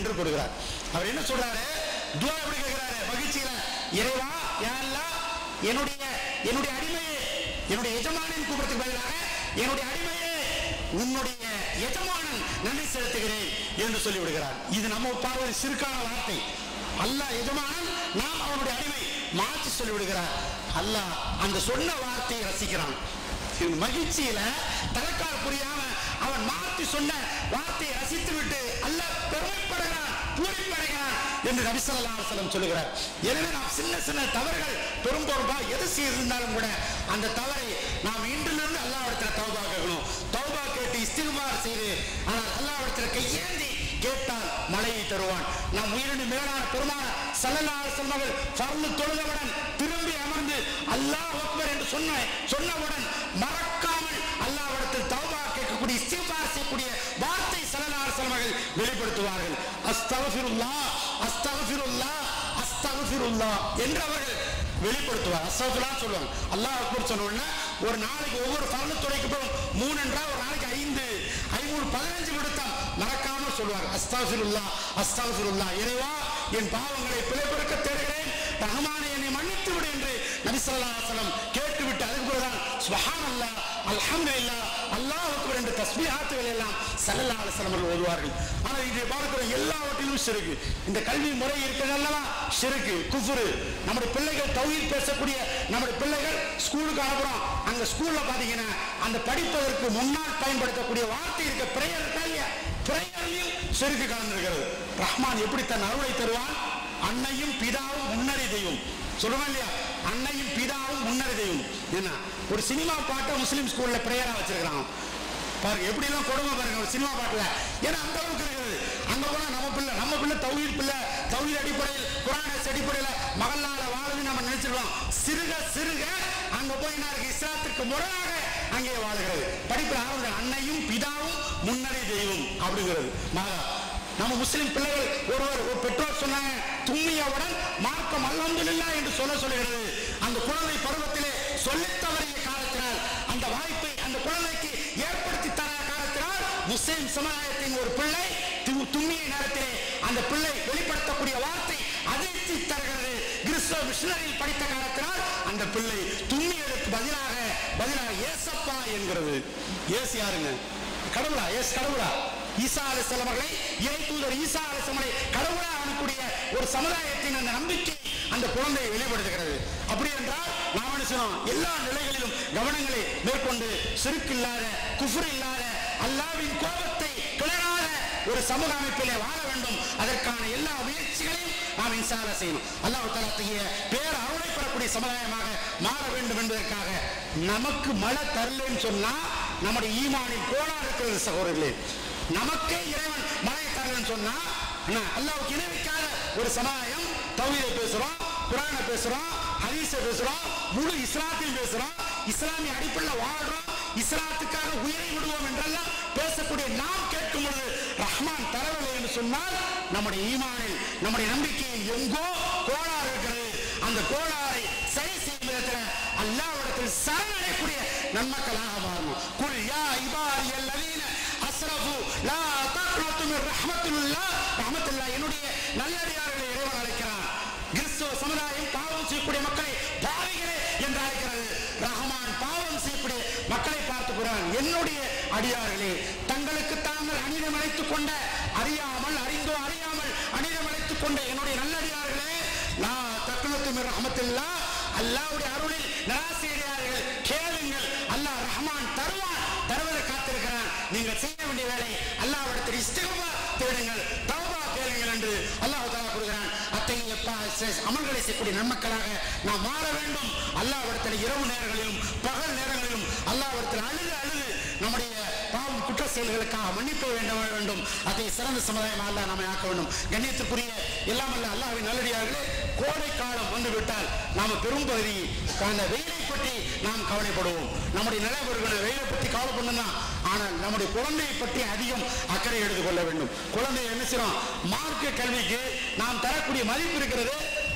என்று கூறுகிறார் அவர் என்ன சொல்றாரு துவா எப்படி கேட்கிறாரு மகிழ்ச்சியில இறைவா யா அல்லாஹ், என்னுடைய என்னுடைய அடிமையே என்னுடைய எஜமானின் கூப்பிடத்துக்கு பதிலாக என்னுடைய அடிமையே உன்னுடைய எஜமானன் நன்றி செலுத்துகிறேன் என்று சொல்லி விடுகிறார் இது நம்ம பார்வை சிறுக்கான வார்த்தை அல்லாஹ் எஜமானன் நாம் அவனுடைய அடிமை மாற்றி சொல்லி விடுகிறார் அல்லாஹ் அந்த சொன்ன வார்த்தையை ரசிக்கிறான் இது மகிழ்ச்சியில தலைக்கால் புரியாம அவன் மாற்றி சொன்ன வார்த்தையை ரசித்து விட்டு அல்லாஹ் பெருமைப்படுகிறான் பூரிப்படைகிறான் என்று நபிசல்லா செல்லம் சொல்லுகிறார் எனவே நாம் சின்ன சின்ன தவறுகள் பெரும் பொறுப்பா எது செய்திருந்தாலும் கூட அந்த தவறை நாம் இன்றிலிருந்து அல்லாவிடத்தில் தௌபா கேட்கணும் தௌபா கேட்டு இஸ்திகுபார் செய்து ஆனால் அல்லாவிடத்தில் கையேந்தி கேட்டால் மழையை தருவான் நம் உயிரினு மேலான பெருமான சல்லல்லாஹு அலைஹி வஸல்லம் ஃபர்லு தொழுதவுடன் திரும்பி அமர்ந்து அல்லாஹ் அக்பர் என்று சொன்ன சொன்னவுடன் மறக்காமல் அல்லாஹ்விடத்தில் தௌபா கேட்கக்கூடிய இஸ்திக்பார் செய்யக்கூடிய வார்த்தை சல்லல்லாஹு அலைஹி வஸல்லம் அவர்கள் வெளிப்படுத்துவார்கள் அஸ்தக்ஃபிருல்லாஹ் அஸ்தக்ஃபிருல்லாஹ் அஸ்தக்ஃபிருல்லாஹ் என்று அவர்கள் வெளிப்படுத்துவார் அஸ்தக்ஃபிருல்லாஹ் சொல்லுவாங்க அல்லாஹ் அக்பர் சொன்ன உடனே ஒரு நாளைக்கு ஒவ்வொரு ஃபர்லு தொலைக்கு போகும் மூணு என்றால் ஒரு நாளைக்கு ஐந்து ஐநூறு பதினஞ்சு நிமிடம் மறக்காம சொல்வார் அஸ்தாஃபிருல்லா அஸ்தாஃபிருல்லா இறைவா என் பாவங்களை பிழைப்படுக்க தேடுகிறேன் ரஹ்மானே என்னை மன்னித்து விடு என்று நபி ஸல்லல்லாஹு அலைஹி வஸல்லம் கேட்டுவிட்டு அதுக்கு பிறகுதான் சுப்ஹானல்லாஹ் அல்ஹம்துலில்லாஹ் அல்லாஹ் அக்பர் என்ற தஸ்பீஹாத்துகள் எல்லாம் ஸல்லல்லாஹு அலைஹி வஸல்லம் அவர்கள் ஓதுவார்கள் ஆனால் இதை பார்க்கிற எல்லாவற்றிலும் சிறுக்கு இந்த கல்வி முறை இருக்கிறது அல்லவா சிறுக்கு குஃபுரு நம்முடைய பிள்ளைகள் தௌஹீத் பேசக்கூடிய நம்முடைய பிள்ளைகள் ஸ்கூலுக்கு அனுப்புறோம் அங்க ஸ்கூல்ல பாத்தீங்கன்னா அந்த படிப்பதற்கு முன்னால் பயன்படுத்தக்கூடிய வார்த்தை இருக்க பிரேயர் இருக்கா இல்லையா பிரேயர்லையும் செருக்கு கலந்திருக்கிறது ரஹ்மான் எப்படி தன் அருளை தருவான் அன்னையும் பிதாவும் முன்னறி தெய்வம் சொல்லுவேன் இல்லையா அன்னையும் பிதாவும் முன்னறி தெய்வம் என்ன ஒரு சினிமா பாட்டை முஸ்லீம் ஸ்கூல்ல பிரேயரா வச்சிருக்கிறாங்க பாருங்க எப்படி எல்லாம் கொடுமை பாருங்க ஒரு சினிமா பாட்டுல ஏன்னா அந்த அளவுக்கு இருக்குது அங்க போனா நம்ம பிள்ளை நம்ம பிள்ளை தௌஹீத் பிள்ளை தௌஹீத் அடிப்படையில் குரானஸ் அடிப்படையில மகளால வாழுது நம்ம நினைச்சிருவோம் சிறுக சிறுக அங்க போய் என்ன இருக்கு இஸ்லாத்திற்கு முரணாக அங்கே வாழுகிறது படிப்பு ஆரம்பிச்ச அன்னையும் பிதாவும் முன்னறி தெய்வம் அப்படிங்கிறது மகா நம்ம முஸ்லிம் பிள்ளைகள் ஒருவர் ஒரு பெற்றோர் சொன்னாங்க தும்மியவுடன் மார்க்கம் அல்ஹம்துலில்லா என்று சொல்ல சொல்லுகிறது அந்த குழந்தை பருவத்திலே சொல்லித் தவறிய காலத்தினால் அந்த வாய்ப்பை அந்த குழந்தைக்கு ஏற்படுத்தி தர காலத்தினால் முஸ்லிம் சமுதாயத்தின் ஒரு பிள்ளை து- தும்மிய நேரத்திலே அந்த பிள்ளை வெளிப்படுத்தக்கூடிய வார்த்தை அதிர்ச்சி தருகிறது கிறிஸ்தவ மிஷனரியில் படித்த காலத்தினால் அந்த பிள்ளை தும்மியதற்கு பதிலாக பதிலாக ஏசப்பா என்கிறது ஏசு யாருங்க கடவுளா ஏசு கடவுளா ஈசா அலிஸ்லாம் அவர்களை இறை தூதர் ஈசா அலிஸ்லாமலை கடவுளா அனுக்கூடிய ஒரு சமுதாயத்தின் அந்த நம்பிக்கை அந்த குழந்தையை வெளிப்படுத்துகிறது அப்படி என்றால் நாம் என்ன செய்யணும் எல்லா நிலைகளிலும் கவனங்களை மேற்கொண்டு சிறுக்கு இல்லாத குஃபுர் இல்லாத அல்லாவின் கோபத்தை கிளறாத ஒரு சமூக அமைப்பிலே வாழ வேண்டும் அதற்கான எல்லா முயற்சிகளையும் நாம் இன்சால செய்யணும் அல்லாஹ் தலத்தைய பேர் அருளை பெறக்கூடிய சமுதாயமாக மாற வேண்டும் என்பதற்காக நமக்கு மழை தரலன்னு சொன்னா நம்முடைய ஈமானின் கோளாறு இருக்கிறது சகோதரர்களே நமக்கே இறைவன் மழை தரலன்னு சொன்னா என்ன, அல்லாஹ்வுக்கு இணைவிக்காத ஒரு சமுதாயம் தௌஹீதை பேசுறோம் குரானை பேசுறோம் ஹதீஸை பேசுறோம் முழு இஸ்லாத்தையும் பேசுறோம் இஸ்லாமிய அடிப்படையில் வாழ்றோம் இஸ்லாத்துக்காக உயிரை விடுவோம் என்றெல்லாம் பேசக்கூடிய நாம் கேட்கும் பொழுது ரஹ்மான் தரவில்லை என்று சொன்னால் நம்முடைய ஈமானில் நம்முடைய நம்பிக்கையில் எங்கோ கோளாறு இருக்கிறது அந்த கோளாறை சரி செய்யும் விதத்தில் அல்லாவிடத்தில் சரணடையக்கூடிய நன்மக்களாக மாறணும் குல் யா இபாரி அல்லதீன அஸ்ரஃபு லா தக்னது மின் ரஹ்மத்துல்லாஹ் ரஹ்மத்துல்லாஹ் என்னுடைய நல்லடியார்களை இறைவன் அழைக்கிறான் கிறிஸ்துவ சமுதாயம் பாவம் செய்யக்கூடிய மக்களை பாவிகளே என்று அழைக்கிறது ரஹ்மான் பாவம் செய்யக்கூடிய மக்களை பார்த்து கூறான் என்னுடைய அடியார்களே தங்களுக்கு தாங்கள் அனிதம் அழைத்துக் கொண்ட அறியாமல் அறிந்தோ அறியாமல் அனிதம் அழைத்துக் கொண்ட என்னுடைய நல்லடியார்களே நான் தக்குனத்து மிர் ரஹமத்தில்லா அல்லாவுடைய அருளில் நிராசையடையார்கள் கேளுங்கள் அல்லாஹ் ரஹ்மான் தருவான் தருவதை காத்திருக்கிறான் நீங்கள் செய்ய வேண்டிய வேலை அல்லாஹ்விடத்தில் இஸ்திகபா தேடுங்கள் தௌபா கேளுங்கள் என்று அல்லாஹ் தஆலா கூறுகிறான் அத்தகைய ப- செ- அமல்களை செய்யக்கூடிய நன்மக்களாக நாம் மாற வேண்டும் அல்லாஹ்விடத்தில் இரவு நேரங்களிலும் பகல் நேரங்களிலும் அல்லாஹ்விடத்தில் அழுது அழுது நம்முடைய பாவம் குற்ற செயல்களுக்காக மன்னிப்பு வேண்ட வேண்டும் அதை சிறந்த சமுதாயம் அல்லாஹ் நம்மை ஆக்க வேண்டும் கண்ணியத்துக்குரிய எல்லாம் அல்ல அல்லாஹ்வின் நல்லடியார்களே கோடை காலம் வந்து விட்டால் நாம பெரும் பகுதி அந்த வெயிலை பற்றி நாம் கவலைப்படுவோம் நம்முடைய நிலைவர்களை வெயிலை பற்றி கவலைப்படணும் தான் ஆனால் நம்முடைய குழந்தையை பற்றி அதிகம் அக்கறை எடுத்துக் கொள்ள வேண்டும் குழந்தை என்ன செய்யறோம் மார்க்க கல்விக்கு நாம் தரக்கூடிய மதிப்பு இருக்கிறது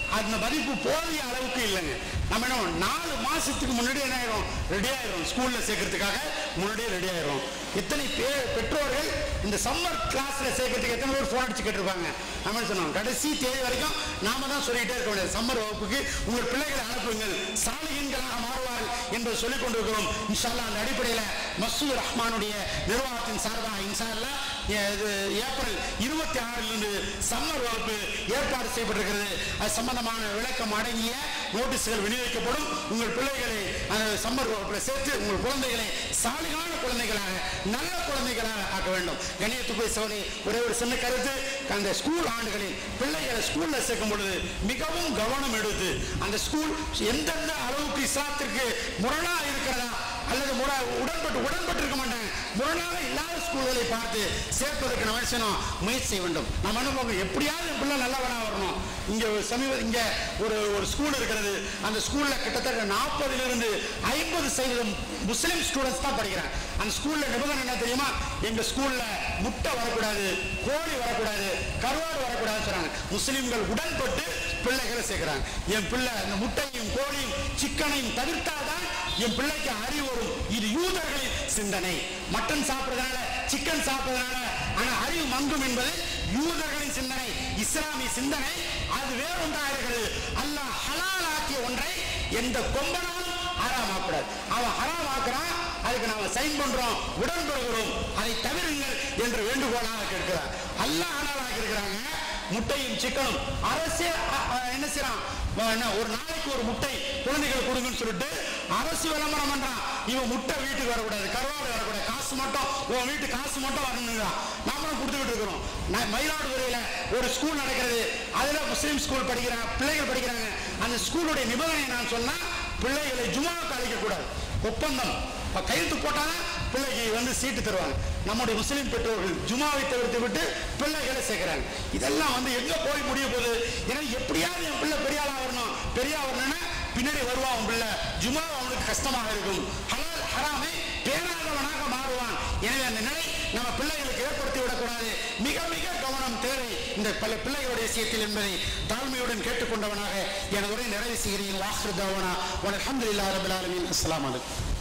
அந்த மதிப்பு போதிய அளவுக்கு இல்லைங்க நம்ம என்ன பண்ணணும்? நாலு மாசத்துக்கு முன்னாடி என்ன ஆயிரும் ரெடி ஆயிரும் ஸ்கூல்ல சேர்க்கறதுக்காக முன்னாடியே ரெடி ஆயிரும் இத்தனை பேர் பெற்றோர்கள் இந்த சம்மர் கிளாஸ்ல சேர்க்கறதுக்கு எத்தனை பேர் ஃபோன் அடிச்சு கேட்டிருப்பாங்க நம்ம என்ன சொன்னோம் கடைசி தேதி வரைக்கும் நாம தான் சொல்லிட்டே இருக்க முடியாது சம்மர் வகுப்புக்கு உங்கள் பிள்ளைகளை அனுப்புங்கள் சாலிகன்களாக மாறுவார்கள் என்பதை சொல்லிக் கொண்டிருக்கிறோம் இன்ஷா அல்லாஹ் அந்த அடிப்படையில் மசூத் ரஹ்மானுடைய நிர்வாகத்தின் சார்பாக இன்ஷா அல்லாஹ் ஏ- இது ஏப்ரல் இருபத்தி ஆறிலிருந்து சம்மர் வகுப்பு ஏற்பாடு செய்யப்பட்டிருக்கிறது அது சம்பந்தமான விளக்கம் அடங்கிய நோட்டீஸ்கள் விநியோகிக்கப்படும் உங்கள் பிள்ளைகளை அந்த சம்மர் வகுப்பில் சேர்த்து உங்கள் குழந்தைகளை சாலிகான குழந்தைகளாக நல்ல குழந்தைகளாக ஆக்க வேண்டும் கணியத்துக்குரிய சோழி ஒரே ஒரு சின்ன கருத்து அந்த ஸ்கூல் ஆண்டுகளில் பிள்ளைகளை ஸ்கூல்ல சேர்க்கும் பொழுது மிகவும் கவனம் எடுத்து அந்த ஸ்கூல் எந்தெந்த அளவுக்கு இஸ்லாத்திற்கு முரணா இருக்கிறதா அல்லது முற உடன்பட்டு உடன்பட்டு இருக்க மாட்டாங்க முரணாக இல்லாத ஸ்கூல்களை பார்த்து சேர்ப்பதற்கு நம்ம என்ன செய்யணும் முயற்சி செய்ய வேண்டும் நம்ம என்ன பண்ணுவோம் எப்படியாவது என் பிள்ளை நல்லவனா வரணும் இங்க ஒரு சமீப இங்க ஒரு ஒரு ஸ்கூல் இருக்கிறது அந்த ஸ்கூல்ல கிட்டத்தட்ட நாற்பதுல இருந்து ஐம்பது சதவீதம் முஸ்லிம் ஸ்டூடெண்ட்ஸ் தான் படிக்கிறாங்க அந்த ஸ்கூல்ல நிபந்தனை என்ன தெரியுமா எங்க ஸ்கூல்ல முட்டை வரக்கூடாது கோழி வரக்கூடாது கருவாடு வரக்கூடாதுன்னு சொல்றாங்க முஸ்லிம்கள் உடன்பட்டு பிள்ளைகளை சேர்க்கிறாங்க என் பிள்ளை இந்த முட்டையும் கோழியும் சிக்கனையும் தவிர்த்தாதான் என் பிள்ளைக்கு அறிவு வரும் இது யூதர்களின் சிந்தனை மட்டன் சாப்பிடுறதுனால சிக்கன் சாப்பிடுறதுனால ஆனா அறிவு மங்கும் என்பது யூதர்களின் சிந்தனை இஸ்லாமிய சிந்தனை அது வேறொன்றாக இருக்கிறது அல்லாஹ் ஹலால் ஆக்கிய ஒன்றை எந்த கொம்பனாலும் ஹராமாக்கூடாது அவன் ஹராம் ஆக்குறான் அதுக்கு நாம சைன் பண்றோம் உடன்படுகிறோம் அதை தவிருங்கள் என்று வேண்டுகோளாக கேட்கிறார் அல்லாஹ் ஹலால் ஆக்கி இருக்கிறாங்க முட்டையும் சிக்கனும் அரசே அ, அ, என்ன செய்யறான் அ, என்ன, ஒரு நாளைக்கு ஒரு முட்டை குழந்தைகள் கொடுங்கன்னு சொல்லிட்டு அரசு விளம்பரம் பண்றான் இவன் முட்டை வீட்டுக்கு வரக்கூடாது கருவாடு வரக்கூடாது காசு மட்டும் உன் வீட்டு காசு மட்டும் வரணுங்கிறான் நாமளும் கொடுத்துக்கிட்டு இருக்கிறோம் நான் மயிலாடுதுறையில ஒரு ஸ்கூல் நடக்கிறது அதுல முஸ்லீம் ஸ்கூல் படிக்கிறாங்க பிள்ளைகள் படிக்கிறாங்க அந்த ஸ்கூலுடைய நிபந்தனை நான் சொன்னா பிள்ளைகளை ஜுமாவுக்கு அழைக்க கூடாது ஒப்பந்தம் இப்ப கையெழுத்து போட்டாதான் பிள்ளைக்கு வந்து சீட்டு தருவாங்க நம்முடைய முஸ்லீம் பெற்றோர்கள் ஜுமாவை தவிர்த்து விட்டு பிள்ளைகளை சேர்க்கிறாங்க இதெல்லாம் வந்து எங்க போய் முடிய போகுது ஏன்னா எப்படியாவது என் பிள்ளை பெரிய ஆளா வரணும் பெரிய ஆளா வரணும்னா பின்னாடி வருவான் அவன் பிள்ளை ஜுமா அவனுக்கு கஷ்டமாக இருக்கும் ஹலால் ஹராமை பேராதவனாக மாறுவான் எனவே அந்த நிலை நம்ம பிள்ளைகளுக்கு ஏற்படுத்தி விடக்கூடாது மிக மிக கவனம் தேவை இந்த பல பிள்ளைகளுடைய விஷயத்தில் என்பதை தாழ்மையுடன் கேட்டுக்கொண்டவனாக எனது உரை நிறைவு செய்கிறேன் வாஹ்ரு தவனா அலமதுல்லா ரபுல் ஆலமீன் அஸ்ஸலாமு அலைக்கும்